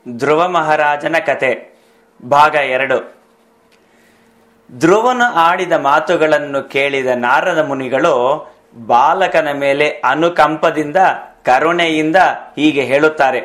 ಧ್ರುವ ಮಹಾರಾಜನ ಕತೆ ಭಾಗ ಎರಡು ಧ್ರುವನು ಆಡಿದ ಮಾತುಗಳನ್ನು ಕೇಳಿದ ನಾರದ ಮುನಿಗಳು ಬಾಲಕನ ಮೇಲೆ ಅನುಕಂಪದಿಂದ ಕರುಣೆಯಿಂದ ಹೀಗೆ ಹೇಳುತ್ತಾರೆ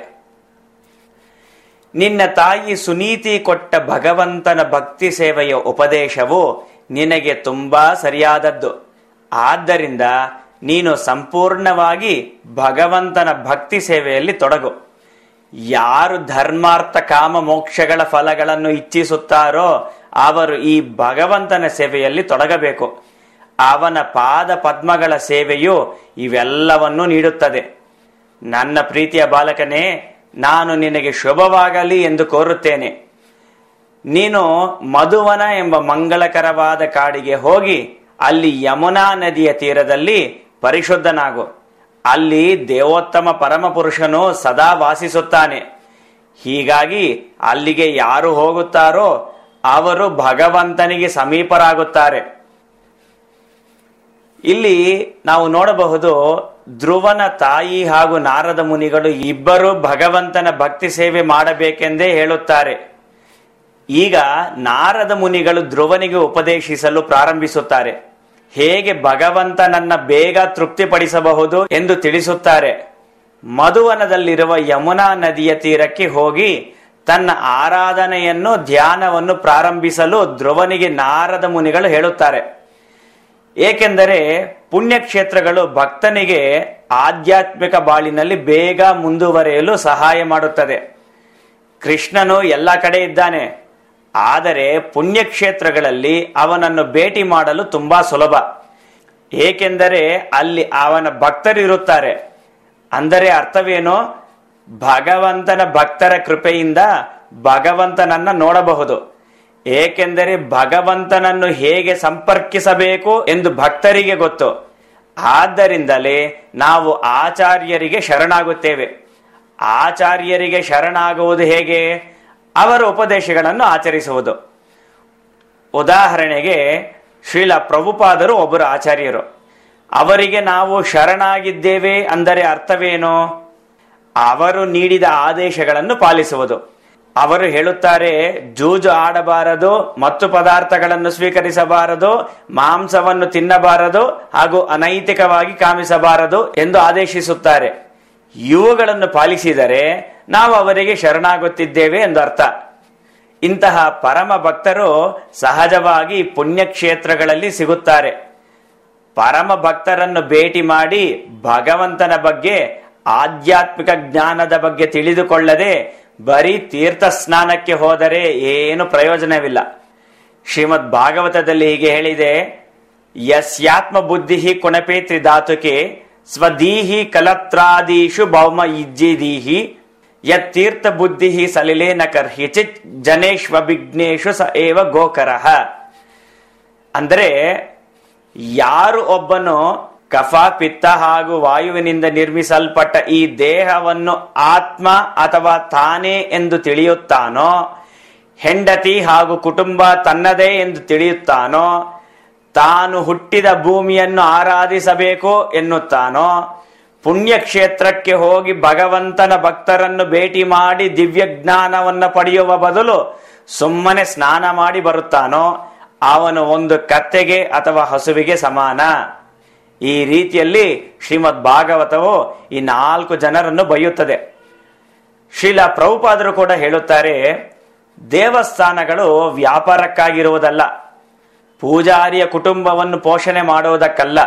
ನಿನ್ನ ತಾಯಿ ಸುನೀತಿ ಕೊಟ್ಟ ಭಗವಂತನ ಭಕ್ತಿ ಸೇವೆಯ ಉಪದೇಶವು ನಿನಗೆ ತುಂಬಾ ಸರಿಯಾದದ್ದು ಆದ್ದರಿಂದ ನೀನು ಸಂಪೂರ್ಣವಾಗಿ ಭಗವಂತನ ಭಕ್ತಿ ಸೇವೆಯಲ್ಲಿ ತೊಡಗು ಯಾರು ಧರ್ಮಾರ್ಥ ಕಾಮ ಮೋಕ್ಷಗಳ ಫಲಗಳನ್ನು ಇಚ್ಛಿಸುತ್ತಾರೋ ಅವರು ಈ ಭಗವಂತನ ಸೇವೆಯಲ್ಲಿ ತೊಡಗಬೇಕು ಅವನ ಪಾದ ಪದ್ಮಗಳ ಸೇವೆಯು ಇವೆಲ್ಲವನ್ನೂ ನೀಡುತ್ತದೆ ನನ್ನ ಪ್ರೀತಿಯ ಬಾಲಕನೇ ನಾನು ನಿನಗೆ ಶುಭವಾಗಲಿ ಎಂದು ಕೋರುತ್ತೇನೆ ನೀನು ಮಧುವನ ಎಂಬ ಮಂಗಳಕರವಾದ ಕಾಡಿಗೆ ಹೋಗಿ ಅಲ್ಲಿ ಯಮುನಾ ನದಿಯ ತೀರದಲ್ಲಿ ಪರಿಶುದ್ಧನಾಗು ಅಲ್ಲಿ ದೇವೋತ್ತಮ ಪರಮಪುರುಷನು ಸದಾ ವಾಸಿಸುತ್ತಾನೆ ಹೀಗಾಗಿ ಅಲ್ಲಿಗೆ ಯಾರು ಹೋಗುತ್ತಾರೋ ಅವರು ಭಗವಂತನಿಗೆ ಸಮೀಪರಾಗುತ್ತಾರೆ ಇಲ್ಲಿ ನಾವು ನೋಡಬಹುದು ಧ್ರುವನ ತಾಯಿ ಹಾಗೂ ನಾರದ ಮುನಿಗಳು ಇಬ್ಬರು ಭಗವಂತನ ಭಕ್ತಿ ಸೇವೆ ಮಾಡಬೇಕೆಂದೇ ಹೇಳುತ್ತಾರೆ ಈಗ ನಾರದ ಮುನಿಗಳು ಧ್ರುವನಿಗೆ ಉಪದೇಶಿಸಲು ಪ್ರಾರಂಭಿಸುತ್ತಾರೆ ಹೇಗೆ ಭಗವಂತನನ್ನ ಬೇಗ ತೃಪ್ತಿಪಡಿಸಬಹುದು ಎಂದು ತಿಳಿಸುತ್ತಾರೆ ಮಧುವನದಲ್ಲಿರುವ ಯಮುನಾ ನದಿಯ ತೀರಕ್ಕೆ ಹೋಗಿ ತನ್ನ ಆರಾಧನೆಯನ್ನು ಧ್ಯಾನವನ್ನು ಪ್ರಾರಂಭಿಸಲು ಧ್ರುವನಿಗೆ ನಾರದ ಮುನಿಗಳು ಹೇಳುತ್ತಾರೆ ಏಕೆಂದರೆ ಪುಣ್ಯಕ್ಷೇತ್ರಗಳು ಭಕ್ತನಿಗೆ ಆಧ್ಯಾತ್ಮಿಕ ಬಾಳಿನಲ್ಲಿ ಬೇಗ ಮುಂದುವರಿಯಲು ಸಹಾಯ ಮಾಡುತ್ತದೆ ಕೃಷ್ಣನು ಎಲ್ಲ ಕಡೆ ಇದ್ದಾನೆ ಆದರೆ ಪುಣ್ಯಕ್ಷೇತ್ರಗಳಲ್ಲಿ ಅವನನ್ನು ಭೇಟಿ ಮಾಡಲು ತುಂಬಾ ಸುಲಭ ಏಕೆಂದರೆ ಅಲ್ಲಿ ಅವನ ಭಕ್ತರು ಇರುತ್ತಾರೆ ಅಂದರೆ ಅರ್ಥವೇನು ಭಗವಂತನ ಭಕ್ತರ ಕೃಪೆಯಿಂದ ಭಗವಂತನನ್ನ ನೋಡಬಹುದು ಏಕೆಂದರೆ ಭಗವಂತನನ್ನು ಹೇಗೆ ಸಂಪರ್ಕಿಸಬೇಕು ಎಂದು ಭಕ್ತರಿಗೆ ಗೊತ್ತು ಆದ್ದರಿಂದಲೇ ನಾವು ಆಚಾರ್ಯರಿಗೆ ಶರಣಾಗುತ್ತೇವೆ ಆಚಾರ್ಯರಿಗೆ ಶರಣಾಗುವುದು ಹೇಗೆ ಅವರ ಉಪದೇಶಗಳನ್ನು ಆಚರಿಸುವುದು ಉದಾಹರಣೆಗೆ ಶ್ರೀಲ ಪ್ರಭುಪಾದರು ಒಬ್ಬರು ಆಚಾರ್ಯರು ಅವರಿಗೆ ನಾವು ಶರಣಾಗಿದ್ದೇವೆ ಅಂದರೆ ಅರ್ಥವೇನು ಅವರು ನೀಡಿದ ಆದೇಶಗಳನ್ನು ಪಾಲಿಸುವುದು ಅವರು ಹೇಳುತ್ತಾರೆ ಜೂಜು ಆಡಬಾರದು ಮತ್ತು ಪದಾರ್ಥಗಳನ್ನು ಸ್ವೀಕರಿಸಬಾರದು ಮಾಂಸವನ್ನು ತಿನ್ನಬಾರದು ಹಾಗೂ ಅನೈತಿಕವಾಗಿ ಕಾಮಿಸಬಾರದು ಎಂದು ಆದೇಶಿಸುತ್ತಾರೆ ಇವುಗಳನ್ನು ಪಾಲಿಸಿದರೆ ನಾವು ಅವರಿಗೆ ಶರಣಾಗುತ್ತಿದ್ದೇವೆ ಎಂದು ಅರ್ಥ ಇಂತಹ ಪರಮ ಭಕ್ತರು ಸಹಜವಾಗಿ ಪುಣ್ಯಕ್ಷೇತ್ರಗಳಲ್ಲಿ ಸಿಗುತ್ತಾರೆ ಪರಮ ಭಕ್ತರನ್ನು ಭೇಟಿ ಮಾಡಿ ಭಗವಂತನ ಬಗ್ಗೆ ಆಧ್ಯಾತ್ಮಿಕ ಜ್ಞಾನದ ಬಗ್ಗೆ ತಿಳಿದುಕೊಳ್ಳದೆ ಬರೀ ತೀರ್ಥ ಸ್ನಾನಕ್ಕೆ ಹೋದರೆ ಏನು ಪ್ರಯೋಜನವಿಲ್ಲ ಶ್ರೀಮದ್ ಭಾಗವತದಲ್ಲಿ ಹೀಗೆ ಹೇಳಿದೆ ಯಸ್ಯಾತ್ಮ ಬುದ್ಧಿ ಕುಣಪೇತ್ರಿ ಧಾತುಕೆ ಸ್ವದೀಹಿ ಕಲತ್ರಾದೀಶು ಭೌಮ ಇಜ್ಜಿದೀಹಿ ಯತ್ತೀರ್ಥ ಬುದ್ಧಿ ಸಲಿಲೇನ ಕರ್ಹಿಚಿತ್ ಜನೇಶ್ವಭಿಘ್ನೇಶು ಸ ಏವ ಗೋಕರಃ ಅಂದರೆ ಯಾರು ಒಬ್ಬನು ಕಫ ಪಿತ್ತ ಹಾಗೂ ವಾಯುವಿನಿಂದ ನಿರ್ಮಿಸಲ್ಪಟ್ಟ ಈ ದೇಹವನ್ನು ಆತ್ಮ ಅಥವಾ ತಾನೇ ಎಂದು ತಿಳಿಯುತ್ತಾನೋ ಹೆಂಡತಿ ಹಾಗೂ ಕುಟುಂಬ ತನ್ನದೇ ಎಂದು ತಿಳಿಯುತ್ತಾನೋ ತಾನು ಹುಟ್ಟಿದ ಭೂಮಿಯನ್ನು ಆರಾಧಿಸಬೇಕು ಎನ್ನುತ್ತಾನೋ ಪುಣ್ಯಕ್ಷೇತ್ರಕ್ಕೆ ಹೋಗಿ ಭಗವಂತನ ಭಕ್ತರನ್ನು ಭೇಟಿ ಮಾಡಿ ದಿವ್ಯ ಜ್ಞಾನವನ್ನ ಪಡೆಯುವ ಬದಲು ಸುಮ್ಮನೆ ಸ್ನಾನ ಮಾಡಿ ಬರುತ್ತಾನೋ ಅವನು ಒಂದು ಕತ್ತೆಗೆ ಅಥವಾ ಹಸುವಿಗೆ ಸಮಾನ ಈ ರೀತಿಯಲ್ಲಿ ಶ್ರೀಮದ್ ಭಾಗವತವು ಈ ನಾಲ್ಕು ಜನರನ್ನು ಬೈಯುತ್ತದೆ ಶ್ರೀಲ ಪ್ರಭುಪಾದರು ಕೂಡ ಹೇಳುತ್ತಾರೆ ದೇವಸ್ಥಾನಗಳು ವ್ಯಾಪಾರಕ್ಕಾಗಿರುವುದಲ್ಲ ಪೂಜಾರಿಯ ಕುಟುಂಬವನ್ನು ಪೋಷಣೆ ಮಾಡುವುದಕ್ಕಲ್ಲ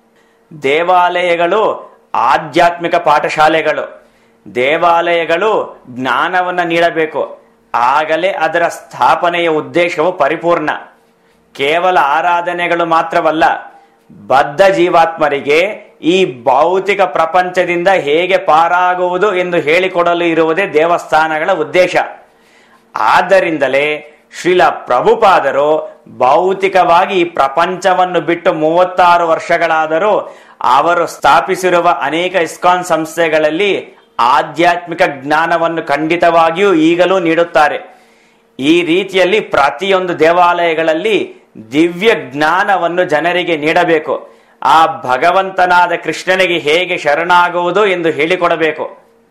ದೇವಾಲಯಗಳು ಆಧ್ಯಾತ್ಮಿಕ ಪಾಠಶಾಲೆಗಳು ದೇವಾಲಯಗಳು ಜ್ಞಾನವನ್ನು ನೀಡಬೇಕು ಆಗಲೇ ಅದರ ಸ್ಥಾಪನೆಯ ಉದ್ದೇಶವು ಪರಿಪೂರ್ಣ ಕೇವಲ ಆರಾಧನೆಗಳು ಮಾತ್ರವಲ್ಲ ಬದ್ಧ ಜೀವಾತ್ಮರಿಗೆ ಈ ಭೌತಿಕ ಪ್ರಪಂಚದಿಂದ ಹೇಗೆ ಪಾರಾಗುವುದು ಎಂದು ಹೇಳಿಕೊಡಲು ಇರುವುದೇ ದೇವಸ್ಥಾನಗಳ ಉದ್ದೇಶ ಆದ್ದರಿಂದಲೇ ಶ್ರೀಲ ಪ್ರಭುಪಾದರು ಭೌತಿಕವಾಗಿ ಈ ಪ್ರಪಂಚವನ್ನು ಬಿಟ್ಟು ಮೂವತ್ತಾರು ವರ್ಷಗಳಾದರೂ ಅವರು ಸ್ಥಾಪಿಸಿರುವ ಅನೇಕ ಇಸ್ಕಾನ್ ಸಂಸ್ಥೆಗಳಲ್ಲಿ ಆಧ್ಯಾತ್ಮಿಕ ಜ್ಞಾನವನ್ನು ಖಂಡಿತವಾಗಿಯೂ ಈಗಲೂ ನೀಡುತ್ತಾರೆ ಈ ರೀತಿಯಲ್ಲಿ ಪ್ರತಿಯೊಂದು ದೇವಾಲಯಗಳಲ್ಲಿ ದಿವ್ಯ ಜ್ಞಾನವನ್ನು ಜನರಿಗೆ ನೀಡಬೇಕು ಆ ಭಗವಂತನಾದ ಕೃಷ್ಣನಿಗೆ ಹೇಗೆ ಶರಣಾಗುವುದು ಎಂದು ಹೇಳಿಕೊಡಬೇಕು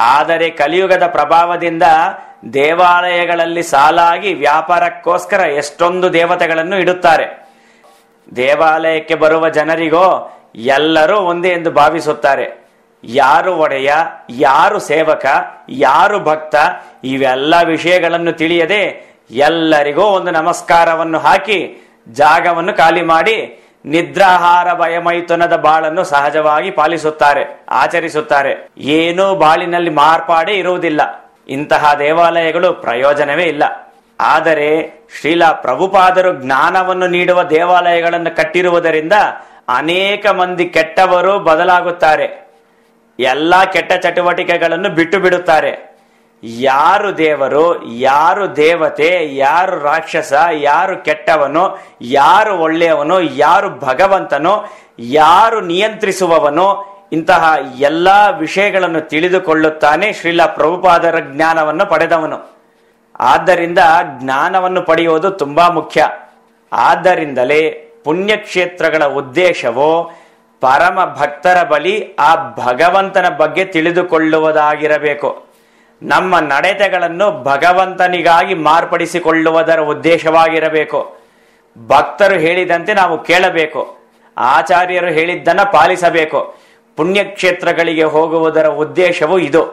ಆದರೆ ಕಲಿಯುಗದ ಪ್ರಭಾವದಿಂದ ದೇವಾಲಯಗಳಲ್ಲಿ ಸಾಲಾಗಿ ವ್ಯಾಪಾರಕ್ಕೋಸ್ಕರ ಎಷ್ಟೊಂದು ದೇವತೆಗಳನ್ನು ಇಡುತ್ತಾರೆ ದೇವಾಲಯಕ್ಕೆ ಬರುವ ಜನರಿಗೋ ಎಲ್ಲರೂ ಒಂದೇ ಎಂದು ಭಾವಿಸುತ್ತಾರೆ ಯಾರು ಒಡೆಯ ಯಾರು ಸೇವಕ ಯಾರು ಭಕ್ತ ಇವೆಲ್ಲ ವಿಷಯಗಳನ್ನು ತಿಳಿಯದೆ ಎಲ್ಲರಿಗೂ ಒಂದು ನಮಸ್ಕಾರವನ್ನು ಹಾಕಿ ಜಾಗವನ್ನು ಖಾಲಿ ಮಾಡಿ ನಿದ್ರಾಹಾರ ಭಯಮೈಥುನದ ಬಾಳನ್ನು ಸಹಜವಾಗಿ ಪಾಲಿಸುತ್ತಾರೆ ಆಚರಿಸುತ್ತಾರೆ ಏನೂ ಬಾಳಿನಲ್ಲಿ ಮಾರ್ಪಾಡೇ ಇರುವುದಿಲ್ಲ ಇಂತಹ ದೇವಾಲಯಗಳು ಪ್ರಯೋಜನವೇ ಇಲ್ಲ ಆದರೆ ಶ್ರೀಲ ಪ್ರಭುಪಾದರು ಜ್ಞಾನವನ್ನು ನೀಡುವ ದೇವಾಲಯಗಳನ್ನು ಕಟ್ಟಿರುವುದರಿಂದ ಅನೇಕ ಮಂದಿ ಕೆಟ್ಟವರು ಬದಲಾಗುತ್ತಾರೆ ಎಲ್ಲ ಕೆಟ್ಟ ಚಟುವಟಿಕೆಗಳನ್ನು ಬಿಟ್ಟು ಬಿಡುತ್ತಾರೆ ಯಾರು ದೇವರು ಯಾರು ದೇವತೆ ಯಾರು ರಾಕ್ಷಸ ಯಾರು ಕೆಟ್ಟವನು ಯಾರು ಒಳ್ಳೆಯವನು ಯಾರು ಭಗವಂತನು ಯಾರು ನಿಯಂತ್ರಿಸುವವನು ಇಂತಹ ಎಲ್ಲಾ ವಿಷಯಗಳನ್ನು ತಿಳಿದುಕೊಳ್ಳುತ್ತಾನೆ ಶ್ರೀಲ ಪ್ರಭುಪಾದರ ಜ್ಞಾನವನ್ನು ಪಡೆದವನು ಆದ್ದರಿಂದ ಜ್ಞಾನವನ್ನು ಪಡೆಯುವುದು ತುಂಬಾ ಮುಖ್ಯ ಆದ್ದರಿಂದಲೇ ಪುಣ್ಯಕ್ಷೇತ್ರಗಳ ಉದ್ದೇಶವು ಪರಮ ಭಕ್ತರ ಬಳಿ ಆ ಭಗವಂತನ ಬಗ್ಗೆ ತಿಳಿದುಕೊಳ್ಳುವುದಾಗಿರಬೇಕು ನಮ್ಮ ನಡತೆಗಳನ್ನು ಭಗವಂತನಿಗಾಗಿ ಮಾರ್ಪಡಿಸಿಕೊಳ್ಳುವುದರ ಉದ್ದೇಶವಾಗಿರಬೇಕು ಭಕ್ತರು ಹೇಳಿದಂತೆ ನಾವು ಕೇಳಬೇಕು ಆಚಾರ್ಯರು ಹೇಳಿದ್ದನ್ನ ಪಾಲಿಸಬೇಕು ಪುಣ್ಯಕ್ಷೇತ್ರಗಳಿಗೆ ಹೋಗುವುದರ ಉದ್ದೇಶವು ಇದು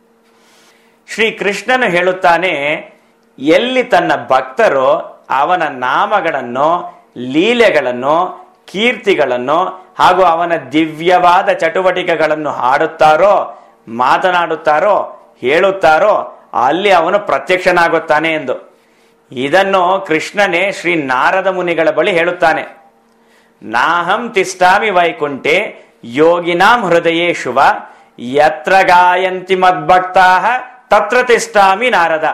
ಶ್ರೀ ಕೃಷ್ಣನು ಹೇಳುತ್ತಾನೆ ಎಲ್ಲಿ ತನ್ನ ಭಕ್ತರು ಅವನ ನಾಮಗಳನ್ನು ಲೀಲೆಗಳನ್ನು ಕೀರ್ತಿಗಳನ್ನು ಹಾಗೂ ಅವನ ದಿವ್ಯವಾದ ಚಟುವಟಿಕೆಗಳನ್ನು ಹಾಡುತ್ತಾರೋ ಮಾತನಾಡುತ್ತಾರೋ ಹೇಳುತ್ತಾರೋ ಅಲ್ಲಿ ಅವನು ಪ್ರತ್ಯಕ್ಷನಾಗುತ್ತಾನೆ ಎಂದು ಇದನ್ನು ಕೃಷ್ಣನೇ ಶ್ರೀ ನಾರದ ಮುನಿಗಳ ಬಳಿ ಹೇಳುತ್ತಾನೆ ನಾಹಂ ತಿಷ್ಟಾಮಿ ವೈಕುಂಠೆ ಯೋಗಿನಾಂ ಹೃದಯೇ ಶುಭ ಯತ್ರ ಗಾಯಂತಿ ಮದ್ಭಕ್ತಾ ತತ್ರ ತಿಷ್ಟಾಮಿ ನಾರದ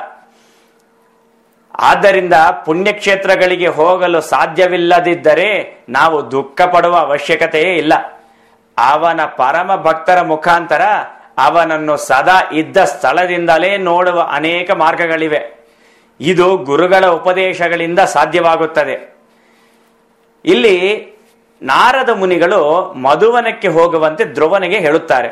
ಆದ್ದರಿಂದ ಪುಣ್ಯಕ್ಷೇತ್ರಗಳಿಗೆ ಹೋಗಲು ಸಾಧ್ಯವಿಲ್ಲದಿದ್ದರೆ ನಾವು ದುಃಖ ಪಡುವ ಅವಶ್ಯಕತೆಯೇ ಇಲ್ಲ ಅವನ ಪರಮ ಭಕ್ತರ ಮುಖಾಂತರ ಅವನನ್ನು ಸದಾ ಇದ್ದ ಸ್ಥಳದಿಂದಲೇ ನೋಡುವ ಅನೇಕ ಮಾರ್ಗಗಳಿವೆ ಇದು ಗುರುಗಳ ಉಪದೇಶಗಳಿಂದ ಸಾಧ್ಯವಾಗುತ್ತದೆ ಇಲ್ಲಿ ನಾರದ ಮುನಿಗಳು ಮಧುವನಕ್ಕೆ ಹೋಗುವಂತೆ ಧ್ರುವನಿಗೆ ಹೇಳುತ್ತಾರೆ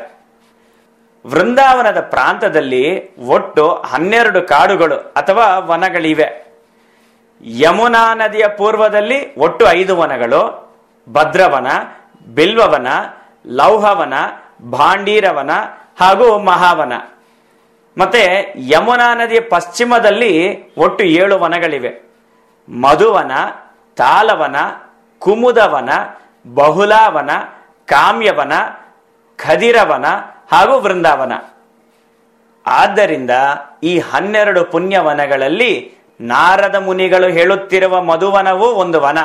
ವೃಂದಾವನದ ಪ್ರಾಂತದಲ್ಲಿ ಒಟ್ಟು ಹನ್ನೆರಡು ಕಾಡುಗಳು ಅಥವಾ ವನಗಳಿವೆ ಯಮುನಾ ನದಿಯ ಪೂರ್ವದಲ್ಲಿ ಒಟ್ಟು ಐದು ವನಗಳು ಭದ್ರವನ ಬಿಲ್ವವನ ಲೌಹವನ ಭಾಂಡೀರವನ ಹಾಗೂ ಮಹಾವನ ಮತ್ತೆ ಯಮುನಾ ನದಿಯ ಪಶ್ಚಿಮದಲ್ಲಿ ಒಟ್ಟು ಏಳು ವನಗಳಿವೆ ಮಧುವನ ತಾಲವನ ಕುಮುದವನ ಬಹುಲಾವನ ಕಾಮ್ಯವನ ಖದಿರವನ ಹಾಗೂ ವೃಂದಾವನ ಆದ್ದರಿಂದ ಈ ಹನ್ನೆರಡು ಪುಣ್ಯವನಗಳಲ್ಲಿ ನಾರದ ಮುನಿಗಳು ಹೇಳುತ್ತಿರುವ ಮಧುವನವೂ ಒಂದು ವನ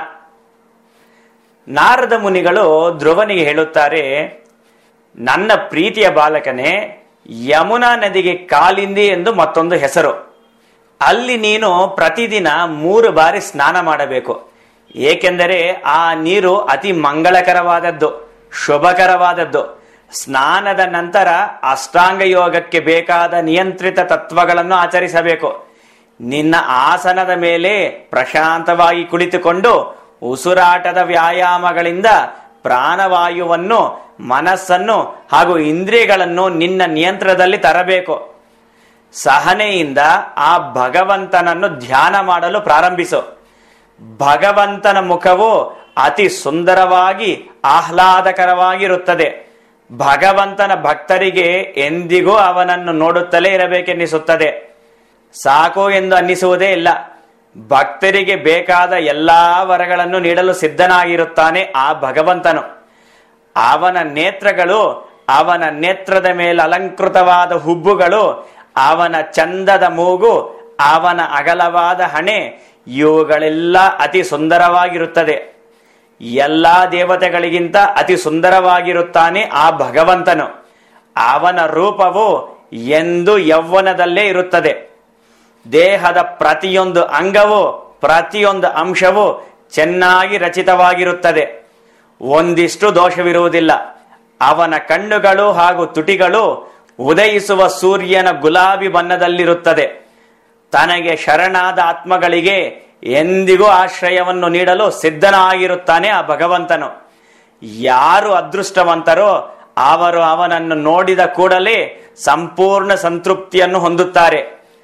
ನಾರದ ಮುನಿಗಳು ಧ್ರುವನಿಗೆ ಹೇಳುತ್ತಾರೆ ನನ್ನ ಪ್ರೀತಿಯ ಬಾಲಕನೇ ಯಮುನಾ ನದಿಗೆ ಕಾಲಿಂದಿ ಎಂದು ಮತ್ತೊಂದು ಹೆಸರು ಅಲ್ಲಿ ನೀನು ಪ್ರತಿದಿನ ಮೂರು ಬಾರಿ ಸ್ನಾನ ಮಾಡಬೇಕು ಏಕೆಂದರೆ ಆ ನೀರು ಅತಿ ಮಂಗಳಕರವಾದದ್ದು ಶುಭಕರವಾದದ್ದು ಸ್ನಾನದ ನಂತರ ಅಷ್ಟಾಂಗ ಯೋಗಕ್ಕೆ ಬೇಕಾದ ನಿಯಂತ್ರಿತ ತತ್ವಗಳನ್ನು ಆಚರಿಸಬೇಕು ನಿನ್ನ ಆಸನದ ಮೇಲೆ ಪ್ರಶಾಂತವಾಗಿ ಕುಳಿತುಕೊಂಡು ಉಸಿರಾಟದ ವ್ಯಾಯಾಮಗಳಿಂದ ಪ್ರಾಣವಾಯುವನ್ನು ಮನಸ್ಸನ್ನು ಹಾಗೂ ಇಂದ್ರಿಯಗಳನ್ನು ನಿನ್ನ ನಿಯಂತ್ರಣದಲ್ಲಿ ತರಬೇಕು ಸಹನೆಯಿಂದ ಆ ಭಗವಂತನನ್ನು ಧ್ಯಾನ ಮಾಡಲು ಪ್ರಾರಂಭಿಸು ಭಗವಂತನ ಮುಖವು ಅತಿ ಸುಂದರವಾಗಿ ಆಹ್ಲಾದಕರವಾಗಿರುತ್ತದೆ ಭಗವಂತನ ಭಕ್ತರಿಗೆ ಎಂದಿಗೂ ಅವನನ್ನು ನೋಡುತ್ತಲೇ ಇರಬೇಕೆನ್ನಿಸುತ್ತದೆ ಸಾಕು ಎಂದು ಅನ್ನಿಸುವುದೇ ಇಲ್ಲ ಭಕ್ತರಿಗೆ ಬೇಕಾದ ಎಲ್ಲಾ ವರಗಳನ್ನು ನೀಡಲು ಸಿದ್ಧನಾಗಿರುತ್ತಾನೆ ಆ ಭಗವಂತನು ಅವನ ನೇತ್ರಗಳು ಅವನ ನೇತ್ರದ ಮೇಲೆ ಅಲಂಕೃತವಾದ ಹುಬ್ಬುಗಳು ಅವನ ಚಂದದ ಮೂಗು ಅವನ ಅಗಲವಾದ ಹಣೆ ಇವುಗಳೆಲ್ಲ ಅತಿ ಸುಂದರವಾಗಿರುತ್ತದೆ ಎಲ್ಲಾ ದೇವತೆಗಳಿಗಿಂತ ಅತಿ ಸುಂದರವಾಗಿರುತ್ತಾನೆ ಆ ಭಗವಂತನು ಅವನ ರೂಪವು ಎಂದು ಯೌವನದಲ್ಲೇ ಇರುತ್ತದೆ ದೇಹದ ಪ್ರತಿಯೊಂದು ಅಂಗವು ಪ್ರತಿಯೊಂದು ಅಂಶವು ಚೆನ್ನಾಗಿ ರಚಿತವಾಗಿರುತ್ತದೆ ಒಂದಿಷ್ಟು ದೋಷವಿರುವುದಿಲ್ಲ ಅವನ ಕಣ್ಣುಗಳು ಹಾಗೂ ತುಟಿಗಳು ಉದಯಿಸುವ ಸೂರ್ಯನ ಗುಲಾಬಿ ಬಣ್ಣದಲ್ಲಿರುತ್ತದೆ ತನಗೆ ಶರಣಾದ ಆತ್ಮಗಳಿಗೆ ಎಂದಿಗೂ ಆಶ್ರಯವನ್ನು ನೀಡಲು ಸಿದ್ಧನಾಗಿರುತ್ತಾನೆ ಆ ಭಗವಂತನು ಯಾರು ಅದೃಷ್ಟವಂತರೋ ಅವರು ಅವನನ್ನು ನೋಡಿದ ಕೂಡಲೇ ಸಂಪೂರ್ಣ ಸಂತೃಪ್ತಿಯನ್ನು ಹೊಂದುತ್ತಾರೆ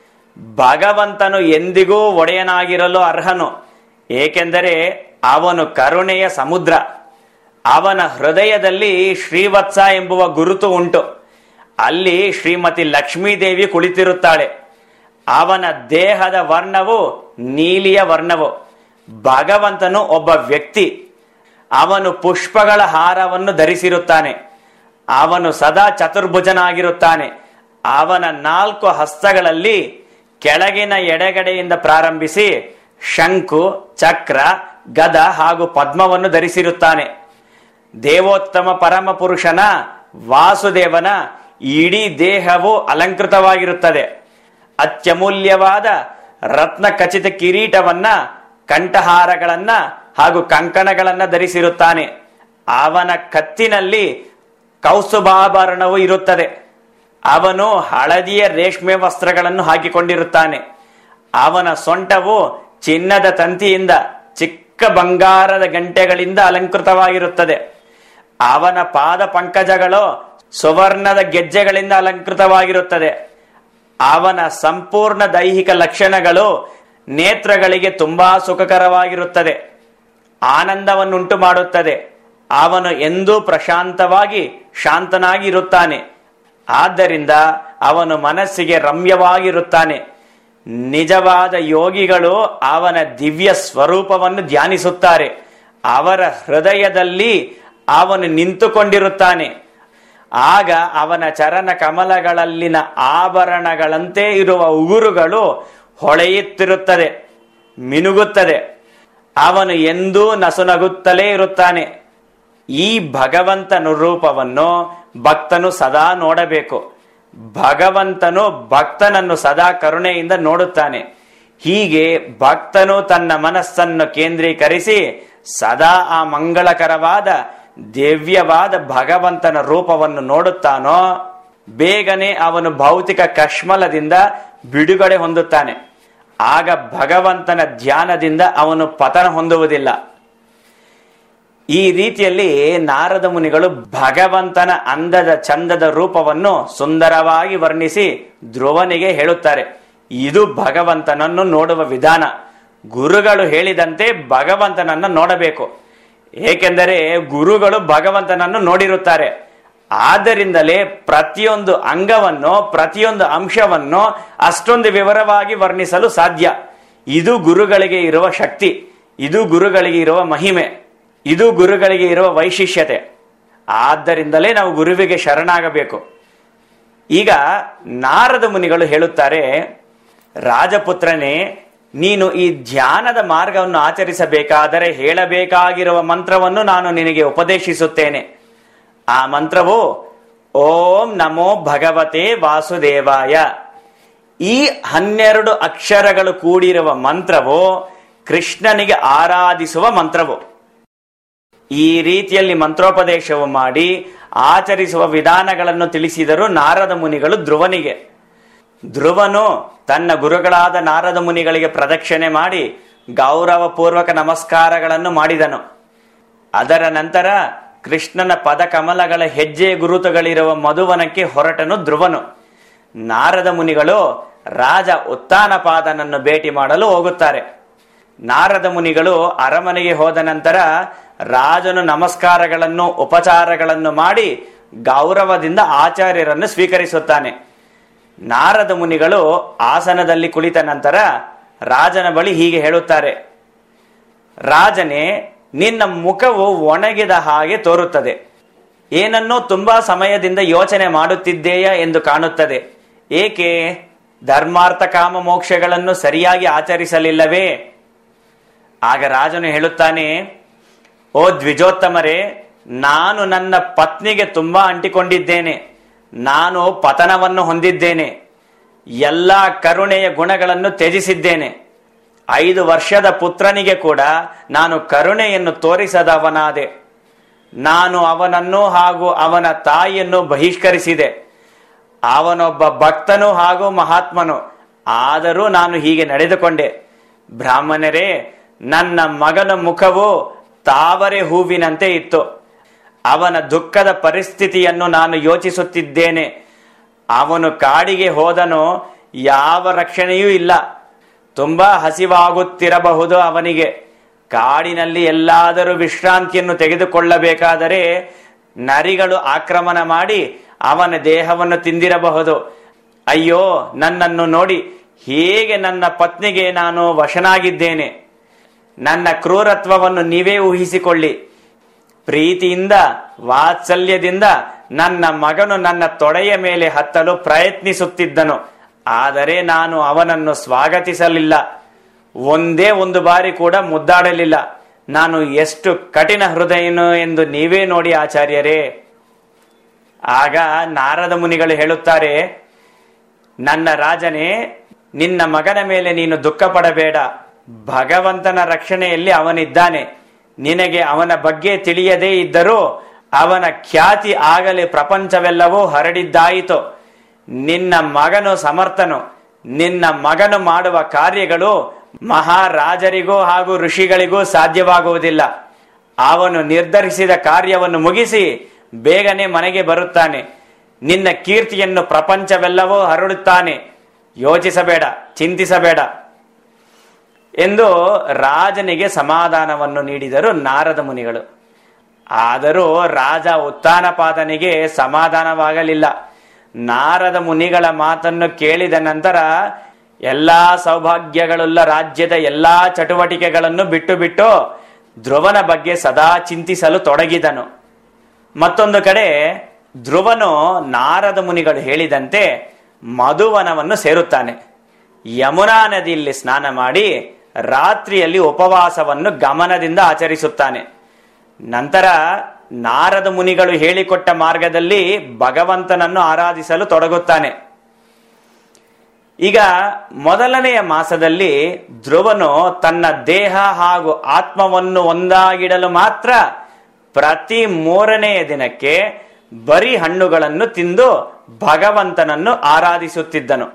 ಭಗವಂತನು ಎಂದಿಗೂ ಒಡೆಯನಾಗಿರಲು ಅರ್ಹನು ಏಕೆಂದರೆ ಅವನು ಕರುಣೆಯ ಸಮುದ್ರ ಅವನ ಹೃದಯದಲ್ಲಿ ಶ್ರೀವತ್ಸ ಎಂಬುವ ಗುರುತು ಉಂಟು ಅಲ್ಲಿ ಶ್ರೀಮತಿ ಲಕ್ಷ್ಮೀದೇವಿ ಕುಳಿತಿರುತ್ತಾಳೆ ಅವನ ದೇಹದ ವರ್ಣವು ನೀಲಿಯ ವರ್ಣವು ಭಗವಂತನು ಒಬ್ಬ ವ್ಯಕ್ತಿ ಅವನು ಪುಷ್ಪಗಳ ಹಾರವನ್ನು ಧರಿಸಿರುತ್ತಾನೆ ಅವನು ಸದಾ ಚತುರ್ಭುಜನಾಗಿರುತ್ತಾನೆ ಅವನ ನಾಲ್ಕು ಹಸ್ತಗಳಲ್ಲಿ ಕೆಳಗಿನ ಎಡಗಡೆಯಿಂದ ಪ್ರಾರಂಭಿಸಿ ಶಂಕು ಚಕ್ರ ಗದ ಹಾಗೂ ಪದ್ಮವನ್ನು ಧರಿಸಿರುತ್ತಾನೆ ದೇವೋತ್ತಮ ಪರಮ ಪುರುಷನ ವಾಸುದೇವನ ಇಡೀ ದೇಹವು ಅಲಂಕೃತವಾಗಿರುತ್ತದೆ ಅತ್ಯಮೂಲ್ಯವಾದ ರತ್ನ ಖಚಿತ ಕಿರೀಟವನ್ನ ಕಂಠಹಾರಗಳನ್ನ ಹಾಗೂ ಕಂಕಣಗಳನ್ನ ಧರಿಸಿರುತ್ತಾನೆ ಅವನ ಕತ್ತಿನಲ್ಲಿ ಕೌಸುಭಾಭರಣವು ಇರುತ್ತದೆ ಅವನು ಹಳದಿಯ ರೇಷ್ಮೆ ವಸ್ತ್ರಗಳನ್ನು ಹಾಕಿಕೊಂಡಿರುತ್ತಾನೆ ಅವನ ಸೊಂಟವು ಚಿನ್ನದ ತಂತಿಯಿಂದ ಚಿಕ್ಕ ಬಂಗಾರದ ಗಂಟೆಗಳಿಂದ ಅಲಂಕೃತವಾಗಿರುತ್ತದೆ ಅವನ ಪಾದ ಪಂಕಜಗಳು ಸುವರ್ಣದ ಗೆಜ್ಜೆಗಳಿಂದ ಅಲಂಕೃತವಾಗಿರುತ್ತದೆ ಅವನ ಸಂಪೂರ್ಣ ದೈಹಿಕ ಲಕ್ಷಣಗಳು ನೇತ್ರಗಳಿಗೆ ತುಂಬಾ ಸುಖಕರವಾಗಿರುತ್ತದೆ ಆನಂದವನ್ನುಂಟು ಮಾಡುತ್ತದೆ ಅವನು ಎಂದೂ ಪ್ರಶಾಂತವಾಗಿ ಶಾಂತನಾಗಿ ಇರುತ್ತಾನೆ ಆದ್ದರಿಂದ ಅವನು ಮನಸ್ಸಿಗೆ ರಮ್ಯವಾಗಿರುತ್ತಾನೆ ನಿಜವಾದ ಯೋಗಿಗಳು ಅವನ ದಿವ್ಯ ಸ್ವರೂಪವನ್ನು ಧ್ಯಾನಿಸುತ್ತಾರೆ ಅವರ ಹೃದಯದಲ್ಲಿ ಅವನು ನಿಂತುಕೊಂಡಿರುತ್ತಾನೆ ಆಗ ಅವನ ಚರಣ ಕಮಲಗಳಲ್ಲಿನ ಆಭರಣಗಳಂತೆ ಇರುವ ಉಗುರುಗಳು ಹೊಳೆಯುತ್ತಿರುತ್ತದೆ ಮಿನುಗುತ್ತದೆ ಅವನು ಎಂದೂ ನಸುನಗುತ್ತಲೇ ಇರುತ್ತಾನೆ ಈ ಭಗವಂತನ ರೂಪವನ್ನು ಭಕ್ತನು ಸದಾ ನೋಡಬೇಕು ಭಗವಂತನು ಭಕ್ತನನ್ನು ಸದಾ ಕರುಣೆಯಿಂದ ನೋಡುತ್ತಾನೆ ಹೀಗೆ ಭಕ್ತನು ತನ್ನ ಮನಸ್ಸನ್ನು ಕೇಂದ್ರೀಕರಿಸಿ ಸದಾ ಆ ಮಂಗಳಕರವಾದ ದಿವ್ಯವಾದ ಭಗವಂತನ ರೂಪವನ್ನು ನೋಡುತ್ತಾನೋ ಬೇಗನೆ ಅವನು ಭೌತಿಕ ಕಶ್ಮಲದಿಂದ ಬಿಡುಗಡೆ ಹೊಂದುತ್ತಾನೆ ಆಗ ಭಗವಂತನ ಧ್ಯಾನದಿಂದ ಅವನು ಪತನ ಹೊಂದುವುದಿಲ್ಲ ಈ ರೀತಿಯಲ್ಲಿ ನಾರದ ಮುನಿಗಳು ಭಗವಂತನ ಅಂದದ ಚಂದದ ರೂಪವನ್ನು ಸುಂದರವಾಗಿ ವರ್ಣಿಸಿ ಧ್ರುವನಿಗೆ ಹೇಳುತ್ತಾರೆ ಇದು ಭಗವಂತನನ್ನು ನೋಡುವ ವಿಧಾನ ಗುರುಗಳು ಹೇಳಿದಂತೆ ಭಗವಂತನನ್ನು ನೋಡಬೇಕು ಏಕೆಂದರೆ ಗುರುಗಳು ಭಗವಂತನನ್ನು ನೋಡಿರುತ್ತಾರೆ ಆದ್ದರಿಂದಲೇ ಪ್ರತಿಯೊಂದು ಅಂಗವನ್ನು ಪ್ರತಿಯೊಂದು ಅಂಶವನ್ನು ಅಷ್ಟೊಂದು ವಿವರವಾಗಿ ವರ್ಣಿಸಲು ಸಾಧ್ಯ ಇದು ಗುರುಗಳಿಗೆ ಇರುವ ಶಕ್ತಿ ಇದು ಗುರುಗಳಿಗೆ ಇರುವ ಮಹಿಮೆ ಇದು ಗುರುಗಳಿಗೆ ಇರುವ ವೈಶಿಷ್ಯತೆ ಆದ್ದರಿಂದಲೇ ನಾವು ಗುರುವಿಗೆ ಶರಣಾಗಬೇಕು ಈಗ ನಾರದ ಮುನಿಗಳು ಹೇಳುತ್ತಾರೆ ರಾಜಪುತ್ರನೇ ನೀನು ಈ ಧ್ಯಾನದ ಮಾರ್ಗವನ್ನು ಆಚರಿಸಬೇಕಾದರೆ ಹೇಳಬೇಕಾಗಿರುವ ಮಂತ್ರವನ್ನು ನಾನು ನಿನಗೆ ಉಪದೇಶಿಸುತ್ತೇನೆ ಆ ಮಂತ್ರವು ಓಂ ನಮೋ ಭಗವತೆ ವಾಸುದೇವಾಯ ಈ ಹನ್ನೆರಡು ಅಕ್ಷರಗಳು ಕೂಡಿರುವ ಮಂತ್ರವು ಕೃಷ್ಣನಿಗೆ ಆರಾಧಿಸುವ ಮಂತ್ರವು ಈ ರೀತಿಯಲ್ಲಿ ಮಂತ್ರೋಪದೇಶವು ಮಾಡಿ ಆಚರಿಸುವ ವಿಧಾನಗಳನ್ನು ತಿಳಿಸಿದರು ನಾರದ ಮುನಿಗಳು ಧ್ರುವನಿಗೆ ಧ್ರುವನು ತನ್ನ ಗುರುಗಳಾದ ನಾರದ ಮುನಿಗಳಿಗೆ ಪ್ರದಕ್ಷಿಣೆ ಮಾಡಿ ಗೌರವಪೂರ್ವಕ ನಮಸ್ಕಾರಗಳನ್ನು ಮಾಡಿದನು ಅದರ ನಂತರ ಕೃಷ್ಣನ ಪದ ಕಮಲಗಳ ಹೆಜ್ಜೆ ಗುರುತುಗಳಿರುವ ಮಧುವನಕ್ಕೆ ಹೊರಟನು ಧ್ರುವನು ನಾರದ ಮುನಿಗಳು ರಾಜ ಉತ್ತಾನಪಾದನನ್ನು ಭೇಟಿ ಮಾಡಲು ಹೋಗುತ್ತಾರೆ ನಾರದ ಮುನಿಗಳು ಅರಮನೆಗೆ ಹೋದ ನಂತರ ರಾಜನು ನಮಸ್ಕಾರಗಳನ್ನು ಉಪಚಾರಗಳನ್ನು ಮಾಡಿ ಗೌರವದಿಂದ ಆಚಾರ್ಯರನ್ನು ಸ್ವೀಕರಿಸುತ್ತಾನೆ ನಾರದ ಮುನಿಗಳು ಆಸನದಲ್ಲಿ ಕುಳಿತ ನಂತರ ರಾಜನ ಬಳಿ ಹೀಗೆ ಹೇಳುತ್ತಾರೆ ರಾಜನೇ ನಿನ್ನ ಮುಖವು ಒಣಗಿದ ಹಾಗೆ ತೋರುತ್ತದೆ ಏನನ್ನೋ ತುಂಬಾ ಸಮಯದಿಂದ ಯೋಚನೆ ಮಾಡುತ್ತಿದ್ದೇಯಾ ಎಂದು ಕಾಣುತ್ತದೆ ಏಕೆ ಧರ್ಮಾರ್ಥ ಕಾಮ ಮೋಕ್ಷಗಳನ್ನು ಸರಿಯಾಗಿ ಆಚರಿಸಲಿಲ್ಲವೇ ಆಗ ರಾಜನು ಹೇಳುತ್ತಾನೆ ಓ ದ್ವಿಜೋತ್ತಮರೇ ನಾನು ನನ್ನ ಪತ್ನಿಗೆ ತುಂಬಾ ಅಂಟಿಕೊಂಡಿದ್ದೇನೆ ನಾನು ಪತನವನ್ನು ಹೊಂದಿದ್ದೇನೆ ಎಲ್ಲ ಕರುಣೆಯ ಗುಣಗಳನ್ನು ತ್ಯಜಿಸಿದ್ದೇನೆ ಐದು ವರ್ಷದ ಪುತ್ರನಿಗೆ ಕೂಡ ನಾನು ಕರುಣೆಯನ್ನು ತೋರಿಸದವನಾದೆ ನಾನು ಅವನನ್ನು ಹಾಗೂ ಅವನ ತಾಯಿಯನ್ನು ಬಹಿಷ್ಕರಿಸಿದೆ ಅವನೊಬ್ಬ ಭಕ್ತನು ಹಾಗೂ ಮಹಾತ್ಮನು ಆದರೂ ನಾನು ಹೀಗೆ ನಡೆದುಕೊಂಡೆ ಬ್ರಾಹ್ಮಣರೇ ನನ್ನ ಮಗನ ಮುಖವು ತಾವರೆ ಹೂವಿನಂತೆ ಇತ್ತು ಅವನ ದುಃಖದ ಪರಿಸ್ಥಿತಿಯನ್ನು ನಾನು ಯೋಚಿಸುತ್ತಿದ್ದೇನೆ ಅವನು ಕಾಡಿಗೆ ಹೋದನು ಯಾವ ರಕ್ಷಣೆಯೂ ಇಲ್ಲ ತುಂಬಾ ಹಸಿವಾಗುತ್ತಿರಬಹುದು ಅವನಿಗೆ ಕಾಡಿನಲ್ಲಿ ಎಲ್ಲಾದರೂ ವಿಶ್ರಾಂತಿಯನ್ನು ತೆಗೆದುಕೊಳ್ಳಬೇಕಾದರೆ ನರಿಗಳು ಆಕ್ರಮಣ ಮಾಡಿ ಅವನ ದೇಹವನ್ನು ತಿಂದಿರಬಹುದು ಅಯ್ಯೋ ನನ್ನನ್ನು ನೋಡಿ ಹೇಗೆ ನನ್ನ ಪತ್ನಿಗೆ ನಾನು ವಶನಾಗಿದ್ದೇನೆ ನನ್ನ ಕ್ರೂರತ್ವವನ್ನು ನೀವೇ ಊಹಿಸಿಕೊಳ್ಳಿ ಪ್ರೀತಿಯಿಂದ ವಾತ್ಸಲ್ಯದಿಂದ ನನ್ನ ಮಗನು ನನ್ನ ತೊಡೆಯ ಮೇಲೆ ಹತ್ತಲು ಪ್ರಯತ್ನಿಸುತ್ತಿದ್ದನು ಆದರೆ ನಾನು ಅವನನ್ನು ಸ್ವಾಗತಿಸಲಿಲ್ಲ ಒಂದೇ ಒಂದು ಬಾರಿ ಕೂಡ ಮುದ್ದಾಡಲಿಲ್ಲ ನಾನು ಎಷ್ಟು ಕಠಿಣ ಹೃದಯನು ಎಂದು ನೀವೇ ನೋಡಿ ಆಚಾರ್ಯರೇ ಆಗ ನಾರದ ಮುನಿಗಳು ಹೇಳುತ್ತಾರೆ ನನ್ನ ರಾಜನೇ ನಿನ್ನ ಮಗನ ಮೇಲೆ ನೀನು ದುಃಖ ಪಡಬೇಡ ಭಗವಂತನ ರಕ್ಷಣೆಯಲ್ಲಿ ಅವನಿದ್ದಾನೆ ನಿನಗೆ ಅವನ ಬಗ್ಗೆ ತಿಳಿಯದೇ ಇದ್ದರೂ ಅವನ ಖ್ಯಾತಿ ಆಗಲೇ ಪ್ರಪಂಚವೆಲ್ಲವೂ ಹರಡಿದ್ದಾಯಿತು ನಿನ್ನ ಮಗನು ಸಮರ್ಥನು ನಿನ್ನ ಮಗನು ಮಾಡುವ ಕಾರ್ಯಗಳು ಮಹಾರಾಜರಿಗೂ ಹಾಗೂ ಋಷಿಗಳಿಗೂ ಸಾಧ್ಯವಾಗುವುದಿಲ್ಲ ಅವನು ನಿರ್ಧರಿಸಿದ ಕಾರ್ಯವನ್ನು ಮುಗಿಸಿ ಬೇಗನೆ ಮನೆಗೆ ಬರುತ್ತಾನೆ ನಿನ್ನ ಕೀರ್ತಿಯನ್ನು ಪ್ರಪಂಚವೆಲ್ಲವೂ ಹರಡುತ್ತಾನೆ ಯೋಚಿಸಬೇಡ ಚಿಂತಿಸಬೇಡ ಎಂದು ರಾಜನಿಗೆ ಸಮಾಧಾನವನ್ನು ನೀಡಿದರು ನಾರದ ಮುನಿಗಳು ಆದರೂ ರಾಜ ಉತ್ತಾನಪಾದನಿಗೆ ಸಮಾಧಾನವಾಗಲಿಲ್ಲ ನಾರದ ಮುನಿಗಳ ಮಾತನ್ನು ಕೇಳಿದ ನಂತರ ಎಲ್ಲಾ ಸೌಭಾಗ್ಯಗಳುಳ್ಳ ರಾಜ್ಯದ ಎಲ್ಲಾ ಚಟುವಟಿಕೆಗಳನ್ನು ಬಿಟ್ಟು ಬಿಟ್ಟು ಧ್ರುವನ ಬಗ್ಗೆ ಸದಾ ಚಿಂತಿಸಲು ತೊಡಗಿದನು ಮತ್ತೊಂದು ಕಡೆ ಧ್ರುವನು ನಾರದ ಮುನಿಗಳು ಹೇಳಿದಂತೆ ಮಧುವನವನ್ನು ಸೇರುತ್ತಾನೆ ಯಮುನಾ ನದಿಯಲ್ಲಿ ಸ್ನಾನ ಮಾಡಿ ರಾತ್ರಿಯಲ್ಲಿ ಉಪವಾಸವನ್ನು ಗಮನದಿಂದ ಆಚರಿಸುತ್ತಾನೆ ನಂತರ ನಾರದ ಮುನಿಗಳು ಹೇಳಿಕೊಟ್ಟ ಮಾರ್ಗದಲ್ಲಿ ಭಗವಂತನನ್ನು ಆರಾಧಿಸಲು ತೊಡಗುತ್ತಾನೆ ಈಗ ಮೊದಲನೆಯ ಮಾಸದಲ್ಲಿ ಧ್ರುವನು ತನ್ನ ದೇಹ ಹಾಗೂ ಆತ್ಮವನ್ನು ಒಂದಾಗಿಡಲು ಮಾತ್ರ ಪ್ರತಿ ಮೂರನೆಯ ದಿನಕ್ಕೆ ಬರೀ ಹಣ್ಣುಗಳನ್ನು ತಿಂದು ಭಗವಂತನನ್ನು ಆರಾಧಿಸುತ್ತಿದ್ದನು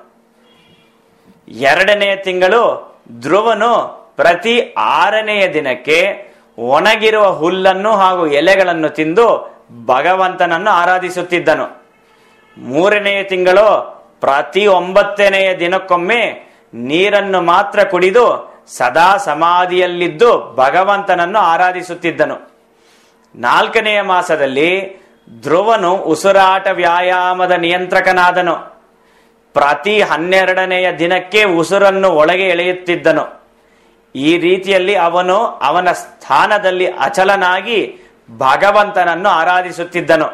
ಎರಡನೆಯ ತಿಂಗಳು ಧ್ರುವನು ಪ್ರತಿ ಆರನೆಯ ದಿನಕ್ಕೆ ಒಣಗಿರುವ ಹುಲ್ಲನ್ನು ಹಾಗೂ ಎಲೆಗಳನ್ನು ತಿಂದು ಭಗವಂತನನ್ನು ಆರಾಧಿಸುತ್ತಿದ್ದನು ಮೂರನೆಯ ತಿಂಗಳು ಪ್ರತಿ ಒಂಬತ್ತನೆಯ ದಿನಕ್ಕೊಮ್ಮೆ ನೀರನ್ನು ಮಾತ್ರ ಕುಡಿದು ಸದಾ ಸಮಾಧಿಯಲ್ಲಿದ್ದು ಭಗವಂತನನ್ನು ಆರಾಧಿಸುತ್ತಿದ್ದನು ನಾಲ್ಕನೆಯ ಮಾಸದಲ್ಲಿ ಧ್ರುವನು ಉಸಿರಾಟ ವ್ಯಾಯಾಮದ ನಿಯಂತ್ರಕನಾದನು ಪ್ರತಿ ಹನ್ನೆರಡನೆಯ ದಿನಕ್ಕೆ ಉಸುರನ್ನು ಒಳಗೆ ಎಳೆಯುತ್ತಿದ್ದನು ಈ ರೀತಿಯಲ್ಲಿ ಅವನು ಅವನ ಸ್ಥಾನದಲ್ಲಿ ಅಚಲನಾಗಿ ಭಗವಂತನನ್ನು ಆರಾಧಿಸುತ್ತಿದ್ದನು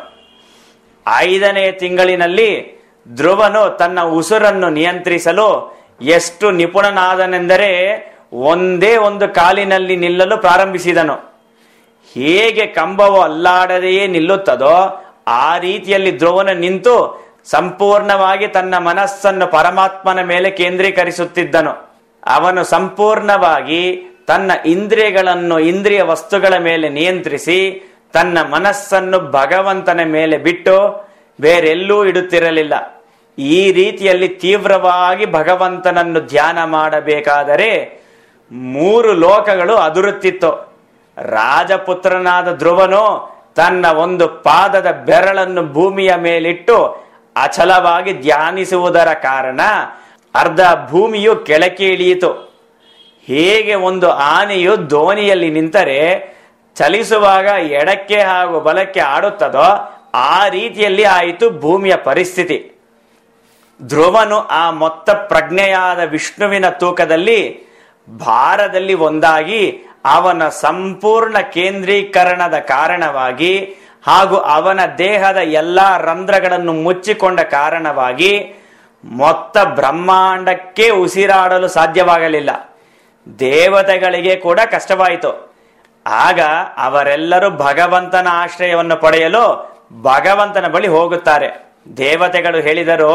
ಐದನೆಯ ತಿಂಗಳಿನಲ್ಲಿ ಧ್ರುವನು ತನ್ನ ಉಸುರನ್ನು ನಿಯಂತ್ರಿಸಲು ಎಷ್ಟು ನಿಪುಣನಾದನೆಂದರೆ ಒಂದೇ ಒಂದು ಕಾಲಿನಲ್ಲಿ ನಿಲ್ಲಲು ಪ್ರಾರಂಭಿಸಿದನು ಹೇಗೆ ಕಂಬವು ಅಲ್ಲಾಡದೆಯೇ ನಿಲ್ಲುತ್ತದೋ ಆ ರೀತಿಯಲ್ಲಿ ಧ್ರುವನು ನಿಂತು ಸಂಪೂರ್ಣವಾಗಿ ತನ್ನ ಮನಸ್ಸನ್ನು ಪರಮಾತ್ಮನ ಮೇಲೆ ಕೇಂದ್ರೀಕರಿಸುತ್ತಿದ್ದನು ಅವನು ಸಂಪೂರ್ಣವಾಗಿ ತನ್ನ ಇಂದ್ರಿಯಗಳನ್ನು ಇಂದ್ರಿಯ ವಸ್ತುಗಳ ಮೇಲೆ ನಿಯಂತ್ರಿಸಿ ತನ್ನ ಮನಸ್ಸನ್ನು ಭಗವಂತನ ಮೇಲೆ ಬಿಟ್ಟು ಬೇರೆಲ್ಲೂ ಇಡುತ್ತಿರಲಿಲ್ಲ ಈ ರೀತಿಯಲ್ಲಿ ತೀವ್ರವಾಗಿ ಭಗವಂತನನ್ನು ಧ್ಯಾನ ಮಾಡಬೇಕಾದರೆ ಮೂರು ಲೋಕಗಳು ಅದುರುತ್ತಿತ್ತು ರಾಜಪುತ್ರನಾದ ಧ್ರುವನು ತನ್ನ ಒಂದು ಪಾದದ ಬೆರಳನ್ನು ಭೂಮಿಯ ಮೇಲಿಟ್ಟು ಅಚಲವಾಗಿ ಧ್ಯಾನಿಸುವುದರ ಕಾರಣ ಅರ್ಧ ಭೂಮಿಯು ಕೆಳಕ್ಕೆ ಇಳಿಯಿತು ಹೇಗೆ ಒಂದು ಆನೆಯು ದೋಣಿಯಲ್ಲಿ ನಿಂತರೆ ಚಲಿಸುವಾಗ ಎಡಕ್ಕೆ ಹಾಗೂ ಬಲಕ್ಕೆ ಆಡುತ್ತದೋ ಆ ರೀತಿಯಲ್ಲಿ ಆಯಿತು ಭೂಮಿಯ ಪರಿಸ್ಥಿತಿ ಧ್ರುವನು ಆ ಮೊತ್ತ ಪ್ರಜ್ಞೆಯಾದ ವಿಷ್ಣುವಿನ ತೂಕದಲ್ಲಿ ಭಾರದಲ್ಲಿ ಒಂದಾಗಿ ಅವನ ಸಂಪೂರ್ಣ ಕೇಂದ್ರೀಕರಣದ ಕಾರಣವಾಗಿ ಹಾಗೂ ಅವನ ದೇಹದ ಎಲ್ಲಾ ರಂಧ್ರಗಳನ್ನು ಮುಚ್ಚಿಕೊಂಡ ಕಾರಣವಾಗಿ ಮೊತ್ತ ಬ್ರಹ್ಮಾಂಡಕ್ಕೆ ಉಸಿರಾಡಲು ಸಾಧ್ಯವಾಗಲಿಲ್ಲ ದೇವತೆಗಳಿಗೆ ಕೂಡ ಕಷ್ಟವಾಯಿತು ಆಗ ಅವರೆಲ್ಲರೂ ಭಗವಂತನ ಆಶ್ರಯವನ್ನು ಪಡೆಯಲು ಭಗವಂತನ ಬಳಿ ಹೋಗುತ್ತಾರೆ ದೇವತೆಗಳು ಹೇಳಿದರು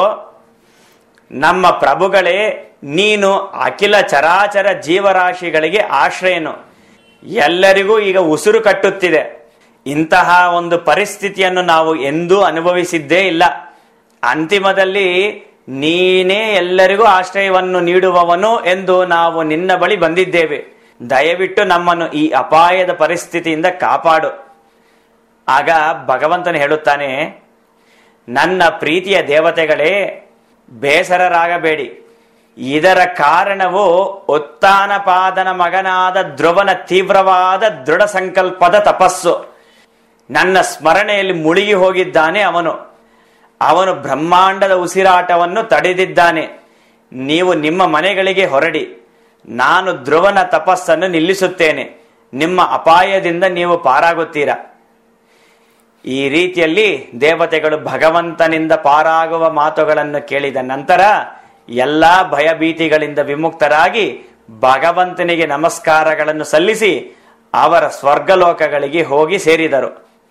ನಮ್ಮ ಪ್ರಭುಗಳೇ ನೀನು ಅಖಿಲ ಚರಾಚರ ಜೀವರಾಶಿಗಳಿಗೆ ಆಶ್ರಯನು ಎಲ್ಲರಿಗೂ ಈಗ ಉಸಿರು ಕಟ್ಟುತ್ತಿದೆ ಇಂತಹ ಒಂದು ಪರಿಸ್ಥಿತಿಯನ್ನು ನಾವು ಎಂದೂ ಅನುಭವಿಸಿದ್ದೇ ಇಲ್ಲ ಅಂತಿಮದಲ್ಲಿ ನೀನೇ ಎಲ್ಲರಿಗೂ ಆಶ್ರಯವನ್ನು ನೀಡುವವನು ಎಂದು ನಾವು ನಿನ್ನ ಬಳಿ ಬಂದಿದ್ದೇವೆ ದಯವಿಟ್ಟು ನಮ್ಮನ್ನು ಈ ಅಪಾಯದ ಪರಿಸ್ಥಿತಿಯಿಂದ ಕಾಪಾಡು ಆಗ ಭಗವಂತನು ಹೇಳುತ್ತಾನೆ ನನ್ನ ಪ್ರೀತಿಯ ದೇವತೆಗಳೇ ಬೇಸರರಾಗಬೇಡಿ ಇದರ ಕಾರಣವು ಉತ್ತಾನಪಾದನ ಮಗನಾದ ಧ್ರುವನ ತೀವ್ರವಾದ ದೃಢ ಸಂಕಲ್ಪದ ತಪಸ್ಸು ನನ್ನ ಸ್ಮರಣೆಯಲ್ಲಿ ಮುಳುಗಿ ಹೋಗಿದ್ದಾನೆ ಅವನು ಅವನು ಬ್ರಹ್ಮಾಂಡದ ಉಸಿರಾಟವನ್ನು ತಡೆದಿದ್ದಾನೆ ನೀವು ನಿಮ್ಮ ಮನೆಗಳಿಗೆ ಹೊರಡಿ ನಾನು ಧ್ರುವನ ತಪಸ್ಸನ್ನು ನಿಲ್ಲಿಸುತ್ತೇನೆ ನಿಮ್ಮ ಅಪಾಯದಿಂದ ನೀವು ಪಾರಾಗುತ್ತೀರಾ ಈ ರೀತಿಯಲ್ಲಿ ದೇವತೆಗಳು ಭಗವಂತನಿಂದ ಪಾರಾಗುವ ಮಾತುಗಳನ್ನು ಕೇಳಿದ ನಂತರ ಎಲ್ಲಾ ಭಯಭೀತಿಗಳಿಂದ ವಿಮುಕ್ತರಾಗಿ ಭಗವಂತನಿಗೆ ನಮಸ್ಕಾರಗಳನ್ನು ಸಲ್ಲಿಸಿ ಅವರ ಸ್ವರ್ಗಲೋಕಗಳಿಗೆ ಹೋಗಿ ಸೇರಿದರು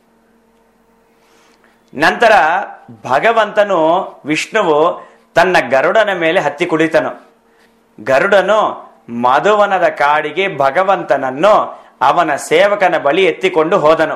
ನಂತರ ಭಗವಂತನು ವಿಷ್ಣುವು ತನ್ನ ಗರುಡನ ಮೇಲೆ ಹತ್ತಿ ಕುಳಿತನು ಗರುಡನು ಮಧುವನದ ಕಾಡಿಗೆ ಭಗವಂತನನ್ನು ಅವನ ಸೇವಕನ ಬಳಿ ಎತ್ತಿಕೊಂಡು ಹೋದನು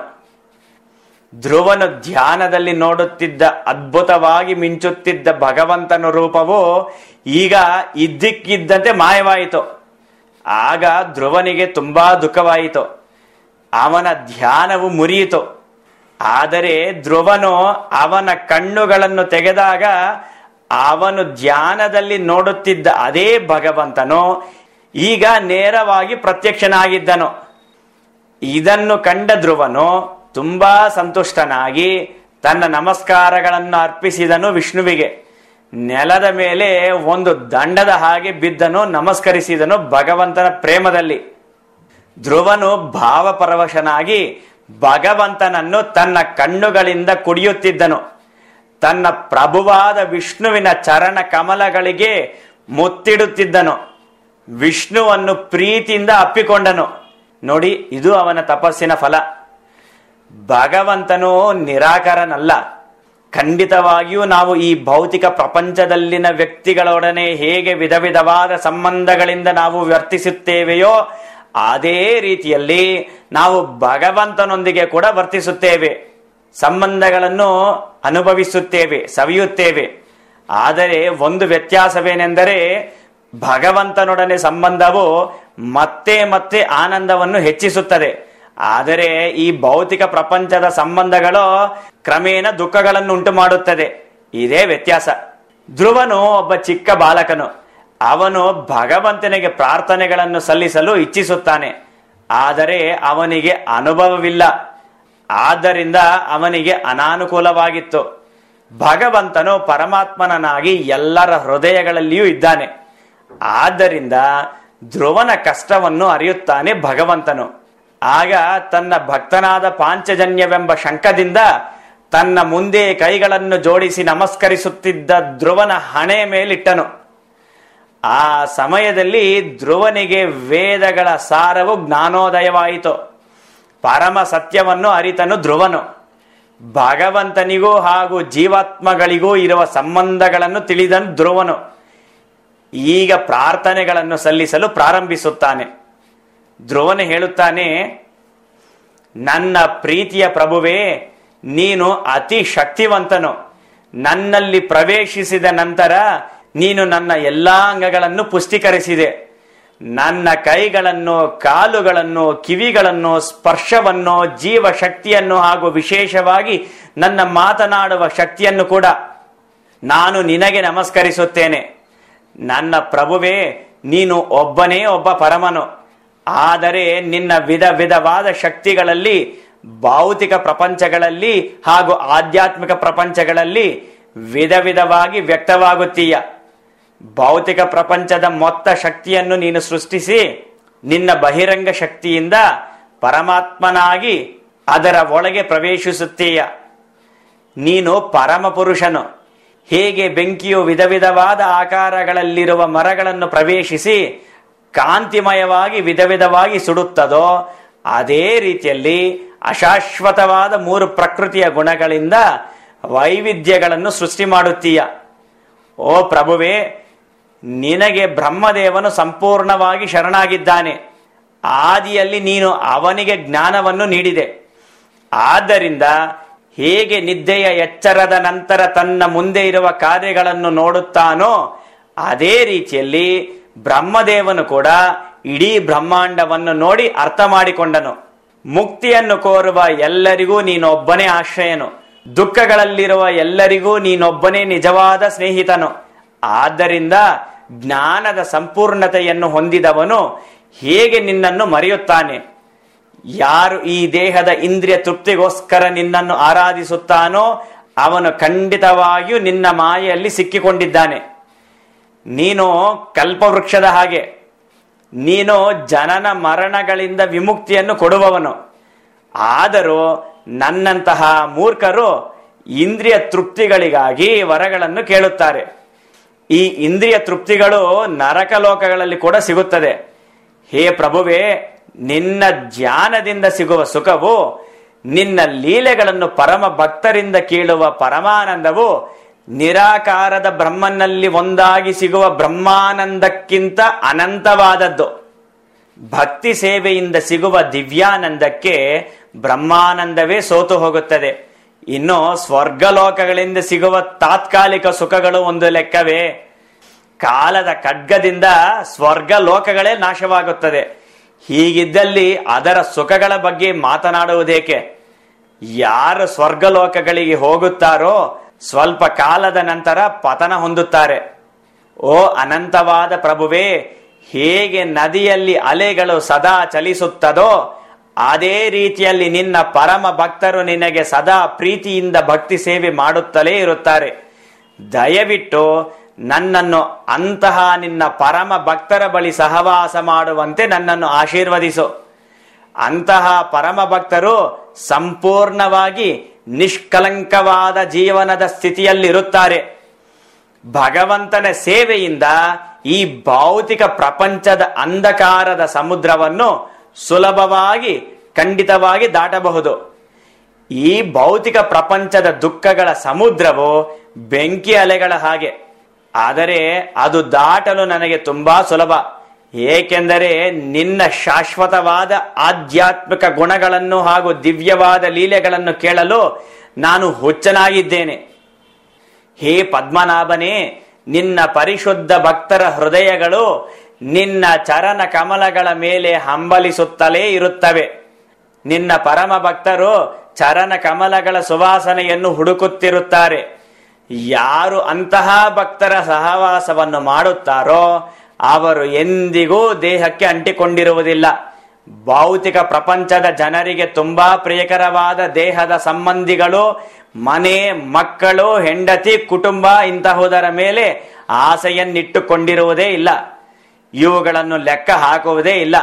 ಧ್ರುವನು ಧ್ಯಾನದಲ್ಲಿ ನೋಡುತ್ತಿದ್ದ ಅದ್ಭುತವಾಗಿ ಮಿಂಚುತ್ತಿದ್ದ ಭಗವಂತನ ರೂಪವು ಈಗ ಇದ್ದಕ್ಕಿದ್ದಂತೆ ಮಾಯವಾಯಿತು ಆಗ ಧ್ರುವನಿಗೆ ತುಂಬಾ ದುಃಖವಾಯಿತು ಅವನ ಧ್ಯಾನವು ಮುರಿಯಿತು ಆದರೆ ಧ್ರುವನು ಅವನ ಕಣ್ಣುಗಳನ್ನು ತೆಗೆದಾಗ ಅವನು ಧ್ಯಾನದಲ್ಲಿ ನೋಡುತ್ತಿದ್ದ ಅದೇ ಭಗವಂತನು ಈಗ ನೇರವಾಗಿ ಪ್ರತ್ಯಕ್ಷನಾಗಿದ್ದನು ಇದನ್ನು ಕಂಡ ಧ್ರುವನು ತುಂಬಾ ಸಂತುಷ್ಟನಾಗಿ ತನ್ನ ನಮಸ್ಕಾರಗಳನ್ನು ಅರ್ಪಿಸಿದನು ವಿಷ್ಣುವಿಗೆ ನೆಲದ ಮೇಲೆ ಒಂದು ದಂಡದ ಹಾಗೆ ಬಿದ್ದನು ನಮಸ್ಕರಿಸಿದನು ಭಗವಂತನ ಪ್ರೇಮದಲ್ಲಿ ಧ್ರುವನು ಭಾವಪರವಶನಾಗಿ ಭಗವಂತನನ್ನು ತನ್ನ ಕಣ್ಣುಗಳಿಂದ ಕುಡಿಯುತ್ತಿದ್ದನು ತನ್ನ ಪ್ರಭುವಾದ ವಿಷ್ಣುವಿನ ಚರಣ ಕಮಲಗಳಿಗೆ ಮುತ್ತಿಡುತ್ತಿದ್ದನು ವಿಷ್ಣುವನ್ನು ಪ್ರೀತಿಯಿಂದ ಅಪ್ಪಿಕೊಂಡನು ನೋಡಿ ಇದು ಅವನ ತಪಸ್ಸಿನ ಫಲ ಭಗವಂತನು ನಿರಾಕರನಲ್ಲ ಖಂಡಿತವಾಗಿಯೂ ನಾವು ಈ ಭೌತಿಕ ಪ್ರಪಂಚದಲ್ಲಿನ ವ್ಯಕ್ತಿಗಳೊಡನೆ ಹೇಗೆ ವಿಧ ವಿಧವಾದ ಸಂಬಂಧಗಳಿಂದ ನಾವು ವರ್ತಿಸುತ್ತೇವೆಯೋ ಅದೇ ರೀತಿಯಲ್ಲಿ ನಾವು ಭಗವಂತನೊಂದಿಗೆ ಕೂಡ ವರ್ತಿಸುತ್ತೇವೆ ಸಂಬಂಧಗಳನ್ನು ಅನುಭವಿಸುತ್ತೇವೆ ಸವಿಯುತ್ತೇವೆ ಆದರೆ ಒಂದು ವ್ಯತ್ಯಾಸವೇನೆಂದರೆ ಭಗವಂತನೊಡನೆ ಸಂಬಂಧವು ಮತ್ತೆ ಮತ್ತೆ ಆನಂದವನ್ನು ಹೆಚ್ಚಿಸುತ್ತದೆ ಆದರೆ ಈ ಭೌತಿಕ ಪ್ರಪಂಚದ ಸಂಬಂಧಗಳು ಕ್ರಮೇಣ ದುಃಖಗಳನ್ನು ಉಂಟು ಮಾಡುತ್ತದೆ ಇದೇ ವ್ಯತ್ಯಾಸ ಧ್ರುವನು ಒಬ್ಬ ಚಿಕ್ಕ ಬಾಲಕನು ಅವನು ಭಗವಂತನಿಗೆ ಪ್ರಾರ್ಥನೆಗಳನ್ನು ಸಲ್ಲಿಸಲು ಇಚ್ಛಿಸುತ್ತಾನೆ ಆದರೆ ಅವನಿಗೆ ಅನುಭವವಿಲ್ಲ ಆದ್ದರಿಂದ ಅವನಿಗೆ ಅನಾನುಕೂಲವಾಗಿತ್ತು ಭಗವಂತನು ಪರಮಾತ್ಮನನಾಗಿ ಎಲ್ಲರ ಹೃದಯಗಳಲ್ಲಿಯೂ ಇದ್ದಾನೆ ಆದ್ದರಿಂದ ಧ್ರುವನ ಕಷ್ಟವನ್ನು ಅರಿಯುತ್ತಾನೆ ಭಗವಂತನು ಆಗ ತನ್ನ ಭಕ್ತನಾದ ಪಾಂಚಜನ್ಯವೆಂಬ ಶಂಕದಿಂದ ತನ್ನ ಮುಂದೆ ಕೈಗಳನ್ನು ಜೋಡಿಸಿ ನಮಸ್ಕರಿಸುತ್ತಿದ್ದ ಧ್ರುವನ ಹಣೆ ಮೇಲಿಟ್ಟನು ಆ ಸಮಯದಲ್ಲಿ ಧ್ರುವನಿಗೆ ವೇದಗಳ ಸಾರವು ಜ್ಞಾನೋದಯವಾಯಿತು ಪರಮ ಸತ್ಯವನ್ನು ಅರಿತನು ಧ್ರುವನು ಭಗವಂತನಿಗೂ ಹಾಗೂ ಜೀವಾತ್ಮಗಳಿಗೂ ಇರುವ ಸಂಬಂಧಗಳನ್ನು ತಿಳಿದನು ಧ್ರುವನು ಈಗ ಪ್ರಾರ್ಥನೆಗಳನ್ನು ಸಲ್ಲಿಸಲು ಪ್ರಾರಂಭಿಸುತ್ತಾನೆ ಧ್ರುವನು ಹೇಳುತ್ತಾನೆ ನನ್ನ ಪ್ರೀತಿಯ ಪ್ರಭುವೇ ನೀನು ಅತಿ ಶಕ್ತಿವಂತನು ನನ್ನಲ್ಲಿ ಪ್ರವೇಶಿಸಿದ ನಂತರ ನೀನು ನನ್ನ ಎಲ್ಲಾ ಅಂಗಗಳನ್ನು ಪುಷ್ಟೀಕರಿಸಿದೆ ನನ್ನ ಕೈಗಳನ್ನು ಕಾಲುಗಳನ್ನು ಕಿವಿಗಳನ್ನು ಸ್ಪರ್ಶವನ್ನು ಜೀವ ಶಕ್ತಿಯನ್ನು ಹಾಗೂ ವಿಶೇಷವಾಗಿ ನನ್ನ ಮಾತನಾಡುವ ಶಕ್ತಿಯನ್ನು ಕೂಡ ನಾನು ನಿನಗೆ ನಮಸ್ಕರಿಸುತ್ತೇನೆ ನನ್ನ ಪ್ರಭುವೇ ನೀನು ಒಬ್ಬನೇ ಒಬ್ಬ ಪರಮನು ಆದರೆ ನಿನ್ನ ವಿಧ ವಿಧವಾದ ಶಕ್ತಿಗಳಲ್ಲಿ ಭೌತಿಕ ಪ್ರಪಂಚಗಳಲ್ಲಿ ಹಾಗೂ ಆಧ್ಯಾತ್ಮಿಕ ಪ್ರಪಂಚಗಳಲ್ಲಿ ವಿಧ ವಿಧವಾಗಿ ವ್ಯಕ್ತವಾಗುತ್ತೀಯ ಭೌತಿಕ ಪ್ರಪಂಚದ ಮೊತ್ತ ಶಕ್ತಿಯನ್ನು ನೀನು ಸೃಷ್ಟಿಸಿ ನಿನ್ನ ಬಹಿರಂಗ ಶಕ್ತಿಯಿಂದ ಪರಮಾತ್ಮನಾಗಿ ಅದರ ಒಳಗೆ ಪ್ರವೇಶಿಸುತ್ತೀಯ ನೀನು ಪರಮ ಪುರುಷನು ಹೇಗೆ ಬೆಂಕಿಯು ವಿಧ ವಿಧವಾದ ಆಕಾರಗಳಲ್ಲಿರುವ ಮರಗಳನ್ನು ಪ್ರವೇಶಿಸಿ ಕಾಂತಿಮಯವಾಗಿ ವಿಧ ವಿಧವಾಗಿ ಸುಡುತ್ತದೋ ಅದೇ ರೀತಿಯಲ್ಲಿ ಅಶಾಶ್ವತವಾದ ಮೂರು ಪ್ರಕೃತಿಯ ಗುಣಗಳಿಂದ ವೈವಿಧ್ಯಗಳನ್ನು ಸೃಷ್ಟಿ ಮಾಡುತ್ತೀಯ ಓ ಪ್ರಭುವೇ ನಿನಗೆ ಬ್ರಹ್ಮದೇವನು ಸಂಪೂರ್ಣವಾಗಿ ಶರಣಾಗಿದ್ದಾನೆ ಆದಿಯಲ್ಲಿ ನೀನು ಅವನಿಗೆ ಜ್ಞಾನವನ್ನು ನೀಡಿದೆ ಆದ್ದರಿಂದ ಹೇಗೆ ನಿದ್ದೆಯ ಎಚ್ಚರದ ನಂತರ ತನ್ನ ಮುಂದೆ ಇರುವ ಕಾರ್ಯಗಳನ್ನು ನೋಡುತ್ತಾನೋ ಅದೇ ರೀತಿಯಲ್ಲಿ ಬ್ರಹ್ಮದೇವನು ಕೂಡ ಇಡೀ ಬ್ರಹ್ಮಾಂಡವನ್ನು ನೋಡಿ ಅರ್ಥ ಮಾಡಿಕೊಂಡನು ಮುಕ್ತಿಯನ್ನು ಕೋರುವ ಎಲ್ಲರಿಗೂ ನೀನೊಬ್ಬನೇ ಆಶ್ರಯನು ದುಃಖಗಳಲ್ಲಿರುವ ಎಲ್ಲರಿಗೂ ನೀನೊಬ್ಬನೇ ನಿಜವಾದ ಸ್ನೇಹಿತನು ಆದ್ದರಿಂದ ಜ್ಞಾನದ ಸಂಪೂರ್ಣತೆಯನ್ನು ಹೊಂದಿದವನು ಹೇಗೆ ನಿನ್ನನ್ನು ಮರೆಯುತ್ತಾನೆ ಯಾರು ಈ ದೇಹದ ಇಂದ್ರಿಯ ತೃಪ್ತಿಗೋಸ್ಕರ ನಿನ್ನನ್ನು ಆರಾಧಿಸುತ್ತಾನೋ ಅವನು ಖಂಡಿತವಾಗಿಯೂ ನಿನ್ನ ಮಾಯೆಯಲ್ಲಿ ಸಿಕ್ಕಿಕೊಂಡಿದ್ದಾನೆ ನೀನು ಕಲ್ಪವೃಕ್ಷದ ಹಾಗೆ ನೀನು ಜನನ ಮರಣಗಳಿಂದ ವಿಮುಕ್ತಿಯನ್ನು ಕೊಡುವವನು ಆದರೂ ನನ್ನಂತಹ ಮೂರ್ಖರು ಇಂದ್ರಿಯ ತೃಪ್ತಿಗಳಿಗಾಗಿ ವರಗಳನ್ನು ಕೇಳುತ್ತಾರೆ ಈ ಇಂದ್ರಿಯ ತೃಪ್ತಿಗಳು ನರಕ ಲೋಕಗಳಲ್ಲಿ ಕೂಡ ಸಿಗುತ್ತದೆ ಹೇ ಪ್ರಭುವೇ ನಿನ್ನ ಧ್ಯಾನದಿಂದ ಸಿಗುವ ಸುಖವು ನಿನ್ನ ಲೀಲೆಗಳನ್ನು ಪರಮ ಭಕ್ತರಿಂದ ಕೇಳುವ ಪರಮಾನಂದವು ನಿರಾಕಾರದ ಬ್ರಹ್ಮನಲ್ಲಿ ಒಂದಾಗಿ ಸಿಗುವ ಬ್ರಹ್ಮಾನಂದಕ್ಕಿಂತ ಅನಂತವಾದದ್ದು ಭಕ್ತಿ ಸೇವೆಯಿಂದ ಸಿಗುವ ದಿವ್ಯಾನಂದಕ್ಕೆ ಬ್ರಹ್ಮಾನಂದವೇ ಸೋತು ಹೋಗುತ್ತದೆ ಇನ್ನು ಸ್ವರ್ಗಲೋಕಗಳಿಂದ ಸಿಗುವ ತಾತ್ಕಾಲಿಕ ಸುಖಗಳು ಒಂದು ಲೆಕ್ಕವೇ ಕಾಲದ ಖಡ್ಗದಿಂದ ಸ್ವರ್ಗ ಲೋಕಗಳೇ ನಾಶವಾಗುತ್ತದೆ ಹೀಗಿದ್ದಲ್ಲಿ ಅದರ ಸುಖಗಳ ಬಗ್ಗೆ ಮಾತನಾಡುವುದೇಕೆ ಯಾರು ಸ್ವರ್ಗಲೋಕಗಳಿಗೆ ಹೋಗುತ್ತಾರೋ ಸ್ವಲ್ಪ ಕಾಲದ ನಂತರ ಪತನ ಹೊಂದುತ್ತಾರೆ ಓ ಅನಂತವಾದ ಪ್ರಭುವೇ ಹೇಗೆ ನದಿಯಲ್ಲಿ ಅಲೆಗಳು ಸದಾ ಚಲಿಸುತ್ತದೋ ಅದೇ ರೀತಿಯಲ್ಲಿ ನಿನ್ನ ಪರಮ ಭಕ್ತರು ನಿನಗೆ ಸದಾ ಪ್ರೀತಿಯಿಂದ ಭಕ್ತಿ ಸೇವೆ ಮಾಡುತ್ತಲೇ ಇರುತ್ತಾರೆ ದಯವಿಟ್ಟು ನನ್ನನ್ನು ಅಂತಹ ನಿನ್ನ ಪರಮ ಭಕ್ತರ ಬಳಿ ಸಹವಾಸ ಮಾಡುವಂತೆ ನನ್ನನ್ನು ಆಶೀರ್ವದಿಸು ಅಂತಹ ಪರಮ ಭಕ್ತರು ಸಂಪೂರ್ಣವಾಗಿ ನಿಷ್ಕಲಂಕವಾದ ಜೀವನದ ಸ್ಥಿತಿಯಲ್ಲಿರುತ್ತಾರೆ ಭಗವಂತನ ಸೇವೆಯಿಂದ ಈ ಭೌತಿಕ ಪ್ರಪಂಚದ ಅಂಧಕಾರದ ಸಮುದ್ರವನ್ನು ಸುಲಭವಾಗಿ ಖಂಡಿತವಾಗಿ ದಾಟಬಹುದು ಈ ಭೌತಿಕ ಪ್ರಪಂಚದ ದುಃಖಗಳ ಸಮುದ್ರವು ಬೆಂಕಿ ಅಲೆಗಳ ಹಾಗೆ ಆದರೆ ಅದು ದಾಟಲು ನನಗೆ ತುಂಬಾ ಸುಲಭ ಏಕೆಂದರೆ ನಿನ್ನ ಶಾಶ್ವತವಾದ ಆಧ್ಯಾತ್ಮಿಕ ಗುಣಗಳನ್ನು ಹಾಗೂ ದಿವ್ಯವಾದ ಲೀಲೆಗಳನ್ನು ಕೇಳಲು ನಾನು ಹುಚ್ಚನಾಗಿದ್ದೇನೆ ಹೇ ಪದ್ಮನಾಭನೇ ನಿನ್ನ ಪರಿಶುದ್ಧ ಭಕ್ತರ ಹೃದಯಗಳು ನಿನ್ನ ಚರಣ ಕಮಲಗಳ ಮೇಲೆ ಹಂಬಲಿಸುತ್ತಲೇ ಇರುತ್ತವೆ ನಿನ್ನ ಪರಮ ಭಕ್ತರು ಚರಣ ಕಮಲಗಳ ಸುವಾಸನೆಯನ್ನು ಹುಡುಕುತ್ತಿರುತ್ತಾರೆ ಯಾರು ಅಂತಹ ಭಕ್ತರ ಸಹವಾಸವನ್ನು ಮಾಡುತ್ತಾರೋ ಅವರು ಎಂದಿಗೂ ದೇಹಕ್ಕೆ ಅಂಟಿಕೊಂಡಿರುವುದಿಲ್ಲ ಭೌತಿಕ ಪ್ರಪಂಚದ ಜನರಿಗೆ ತುಂಬಾ ಪ್ರಿಯಕರವಾದ ದೇಹದ ಸಂಬಂಧಿಗಳು ಮನೆ ಮಕ್ಕಳು ಹೆಂಡತಿ ಕುಟುಂಬ ಇಂತಹುದರ ಮೇಲೆ ಆಸೆಯನ್ನಿಟ್ಟುಕೊಂಡಿರುವುದೇ ಇಲ್ಲ ಇವುಗಳನ್ನು ಲೆಕ್ಕ ಹಾಕುವುದೇ ಇಲ್ಲ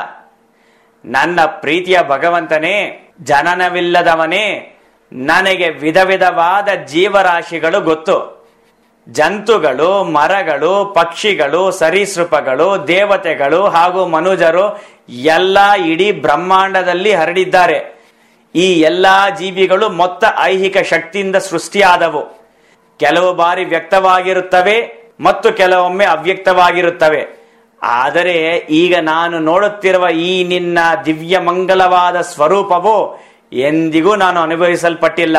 ನನ್ನ ಪ್ರೀತಿಯ ಭಗವಂತನೇ ಜನನವಿಲ್ಲದವನೇ ನನಗೆ ವಿಧ ವಿಧವಾದ ಜೀವರಾಶಿಗಳು ಗೊತ್ತು ಜಂತುಗಳು ಮರಗಳು ಪಕ್ಷಿಗಳು ಸರೀಸೃಪಗಳು ದೇವತೆಗಳು ಹಾಗೂ ಮನುಜರು ಎಲ್ಲ ಇಡೀ ಬ್ರಹ್ಮಾಂಡದಲ್ಲಿ ಹರಡಿದ್ದಾರೆ ಈ ಎಲ್ಲಾ ಜೀವಿಗಳು ಮೊತ್ತ ಐಹಿಕ ಶಕ್ತಿಯಿಂದ ಸೃಷ್ಟಿಯಾದವು ಕೆಲವು ಬಾರಿ ವ್ಯಕ್ತವಾಗಿರುತ್ತವೆ ಮತ್ತು ಕೆಲವೊಮ್ಮೆ ಅವ್ಯಕ್ತವಾಗಿರುತ್ತವೆ ಆದರೆ ಈಗ ನಾನು ನೋಡುತ್ತಿರುವ ಈ ನಿನ್ನ ದಿವ್ಯ ಮಂಗಲವಾದ ಸ್ವರೂಪವು ಎಂದಿಗೂ ನಾನು ಅನುಭವಿಸಲ್ಪಟ್ಟಿಲ್ಲ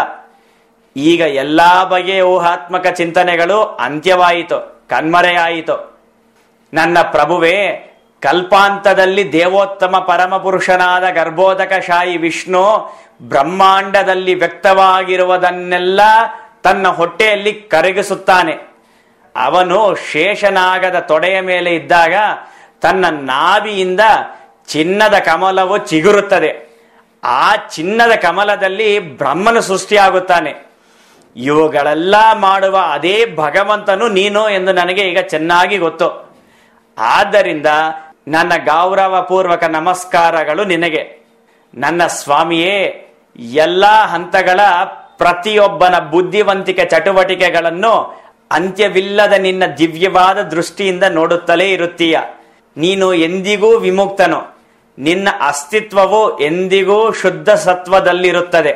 ಈಗ ಎಲ್ಲಾ ಬಗೆಯ ಊಹಾತ್ಮಕ ಚಿಂತನೆಗಳು ಅಂತ್ಯವಾಯಿತು ಕಣ್ಮರೆಯಾಯಿತು ನನ್ನ ಪ್ರಭುವೇ ಕಲ್ಪಾಂತದಲ್ಲಿ ದೇವೋತ್ತಮ ಪರಮಪುರುಷನಾದ ಗರ್ಭೋದಕ ಶಾಯಿ ವಿಷ್ಣು ಬ್ರಹ್ಮಾಂಡದಲ್ಲಿ ವ್ಯಕ್ತವಾಗಿರುವುದನ್ನೆಲ್ಲ ತನ್ನ ಹೊಟ್ಟೆಯಲ್ಲಿ ಕರಗಿಸುತ್ತಾನೆ ಅವನು ಶೇಷನಾಗದ ತೊಡೆಯ ಮೇಲೆ ಇದ್ದಾಗ ತನ್ನ ನಾಭಿಯಿಂದ ಚಿನ್ನದ ಕಮಲವು ಚಿಗುರುತ್ತದೆ ಆ ಚಿನ್ನದ ಕಮಲದಲ್ಲಿ ಬ್ರಹ್ಮನು ಸೃಷ್ಟಿಯಾಗುತ್ತಾನೆ ಇವುಗಳೆಲ್ಲ ಮಾಡುವ ಅದೇ ಭಗವಂತನು ನೀನು ಎಂದು ನನಗೆ ಈಗ ಚೆನ್ನಾಗಿ ಗೊತ್ತು ಆದ್ದರಿಂದ ನನ್ನ ಗೌರವಪೂರ್ವಕ ನಮಸ್ಕಾರಗಳು ನಿನಗೆ ನನ್ನ ಸ್ವಾಮಿಯೇ ಎಲ್ಲಾ ಹಂತಗಳ ಪ್ರತಿಯೊಬ್ಬನ ಬುದ್ಧಿವಂತಿಕೆ ಚಟುವಟಿಕೆಗಳನ್ನು ಅಂತ್ಯವಿಲ್ಲದ ನಿನ್ನ ದಿವ್ಯವಾದ ದೃಷ್ಟಿಯಿಂದ ನೋಡುತ್ತಲೇ ಇರುತ್ತೀಯ ನೀನು ಎಂದಿಗೂ ವಿಮುಕ್ತನು ನಿನ್ನ ಅಸ್ತಿತ್ವವು ಎಂದಿಗೂ ಶುದ್ಧ ಸತ್ವದಲ್ಲಿರುತ್ತದೆ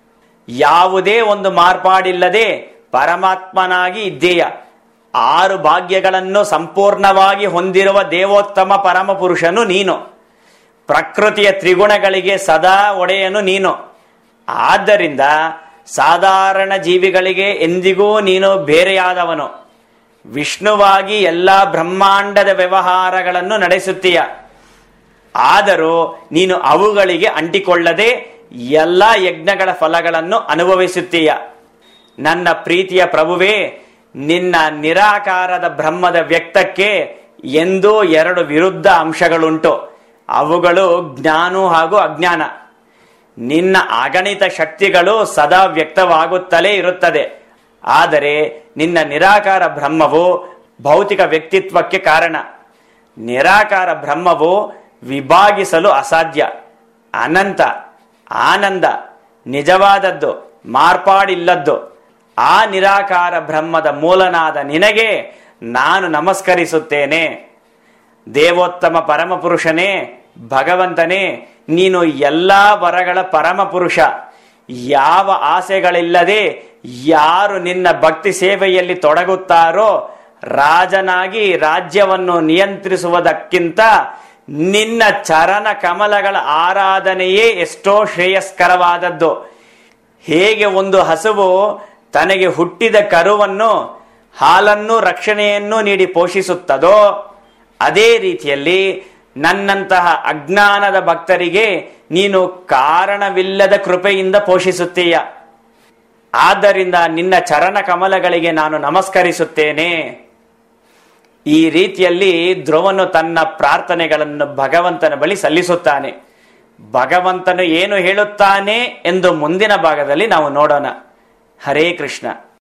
ಯಾವುದೇ ಒಂದು ಮಾರ್ಪಾಡಿಲ್ಲದೆ ಪರಮಾತ್ಮನಾಗಿ ಇದ್ದೀಯ ಆರು ಭಾಗ್ಯಗಳನ್ನು ಸಂಪೂರ್ಣವಾಗಿ ಹೊಂದಿರುವ ದೇವೋತ್ತಮ ಪರಮಪುರುಷನು ನೀನು ಪ್ರಕೃತಿಯ ತ್ರಿಗುಣಗಳಿಗೆ ಸದಾ ಒಡೆಯನು ನೀನು ಆದ್ದರಿಂದ ಸಾಧಾರಣ ಜೀವಿಗಳಿಗೆ ಎಂದಿಗೂ ನೀನು ಬೇರೆಯಾದವನು ವಿಷ್ಣುವಾಗಿ ಎಲ್ಲಾ ಬ್ರಹ್ಮಾಂಡದ ವ್ಯವಹಾರಗಳನ್ನು ನಡೆಸುತ್ತೀಯ ಆದರೂ ನೀನು ಅವುಗಳಿಗೆ ಅಂಟಿಕೊಳ್ಳದೆ ಎಲ್ಲ ಯಜ್ಞಗಳ ಫಲಗಳನ್ನು ಅನುಭವಿಸುತ್ತೀಯ ನನ್ನ ಪ್ರೀತಿಯ ಪ್ರಭುವೇ ನಿನ್ನ ನಿರಾಕಾರದ ಬ್ರಹ್ಮದ ವ್ಯಕ್ತಕ್ಕೆ ಎಂದೂ ಎರಡು ವಿರುದ್ಧ ಅಂಶಗಳುಂಟು ಅವುಗಳು ಜ್ಞಾನ ಹಾಗೂ ಅಜ್ಞಾನ ನಿನ್ನ ಅಗಣಿತ ಶಕ್ತಿಗಳು ಸದಾ ವ್ಯಕ್ತವಾಗುತ್ತಲೇ ಇರುತ್ತದೆ ಆದರೆ ನಿನ್ನ ನಿರಾಕಾರ ಬ್ರಹ್ಮವು ಭೌತಿಕ ವ್ಯಕ್ತಿತ್ವಕ್ಕೆ ಕಾರಣ ನಿರಾಕಾರ ಬ್ರಹ್ಮವು ವಿಭಾಗಿಸಲು ಅಸಾಧ್ಯ ಅನಂತ ಆನಂದ ನಿಜವಾದದ್ದು ಮಾರ್ಪಾಡಿಲ್ಲದ್ದು ಆ ನಿರಾಕಾರ ಬ್ರಹ್ಮದ ಮೂಲನಾದ ನಿನಗೆ ನಾನು ನಮಸ್ಕರಿಸುತ್ತೇನೆ ದೇವೋತ್ತಮ ಪರಮಪುರುಷನೇ ಭಗವಂತನೇ ನೀನು ಎಲ್ಲಾ ವರಗಳ ಪರಮಪುರುಷ ಯಾವ ಆಸೆಗಳಿಲ್ಲದೆ ಯಾರು ನಿನ್ನ ಭಕ್ತಿ ಸೇವೆಯಲ್ಲಿ ತೊಡಗುತ್ತಾರೋ ರಾಜನಾಗಿ ರಾಜ್ಯವನ್ನು ನಿಯಂತ್ರಿಸುವುದಕ್ಕಿಂತ ನಿನ್ನ ಚರಣ ಕಮಲಗಳ ಆರಾಧನೆಯೇ ಎಷ್ಟೋ ಶ್ರೇಯಸ್ಕರವಾದದ್ದು ಹೇಗೆ ಒಂದು ಹಸುವು ತನಗೆ ಹುಟ್ಟಿದ ಕರುವನ್ನು ಹಾಲನ್ನು ರಕ್ಷಣೆಯನ್ನು ನೀಡಿ ಪೋಷಿಸುತ್ತದೋ ಅದೇ ರೀತಿಯಲ್ಲಿ ನನ್ನಂತಹ ಅಜ್ಞಾನದ ಭಕ್ತರಿಗೆ ನೀನು ಕಾರಣವಿಲ್ಲದ ಕೃಪೆಯಿಂದ ಪೋಷಿಸುತ್ತೀಯ ಆದ್ದರಿಂದ ನಿನ್ನ ಚರಣ ಕಮಲಗಳಿಗೆ ನಾನು ನಮಸ್ಕರಿಸುತ್ತೇನೆ ಈ ರೀತಿಯಲ್ಲಿ ಧ್ರುವನು ತನ್ನ ಪ್ರಾರ್ಥನೆಗಳನ್ನು ಭಗವಂತನ ಬಳಿ ಸಲ್ಲಿಸುತ್ತಾನೆ ಭಗವಂತನು ಏನು ಹೇಳುತ್ತಾನೆ ಎಂದು ಮುಂದಿನ ಭಾಗದಲ್ಲಿ ನಾವು ನೋಡೋಣ ಹರೇ ಕೃಷ್ಣ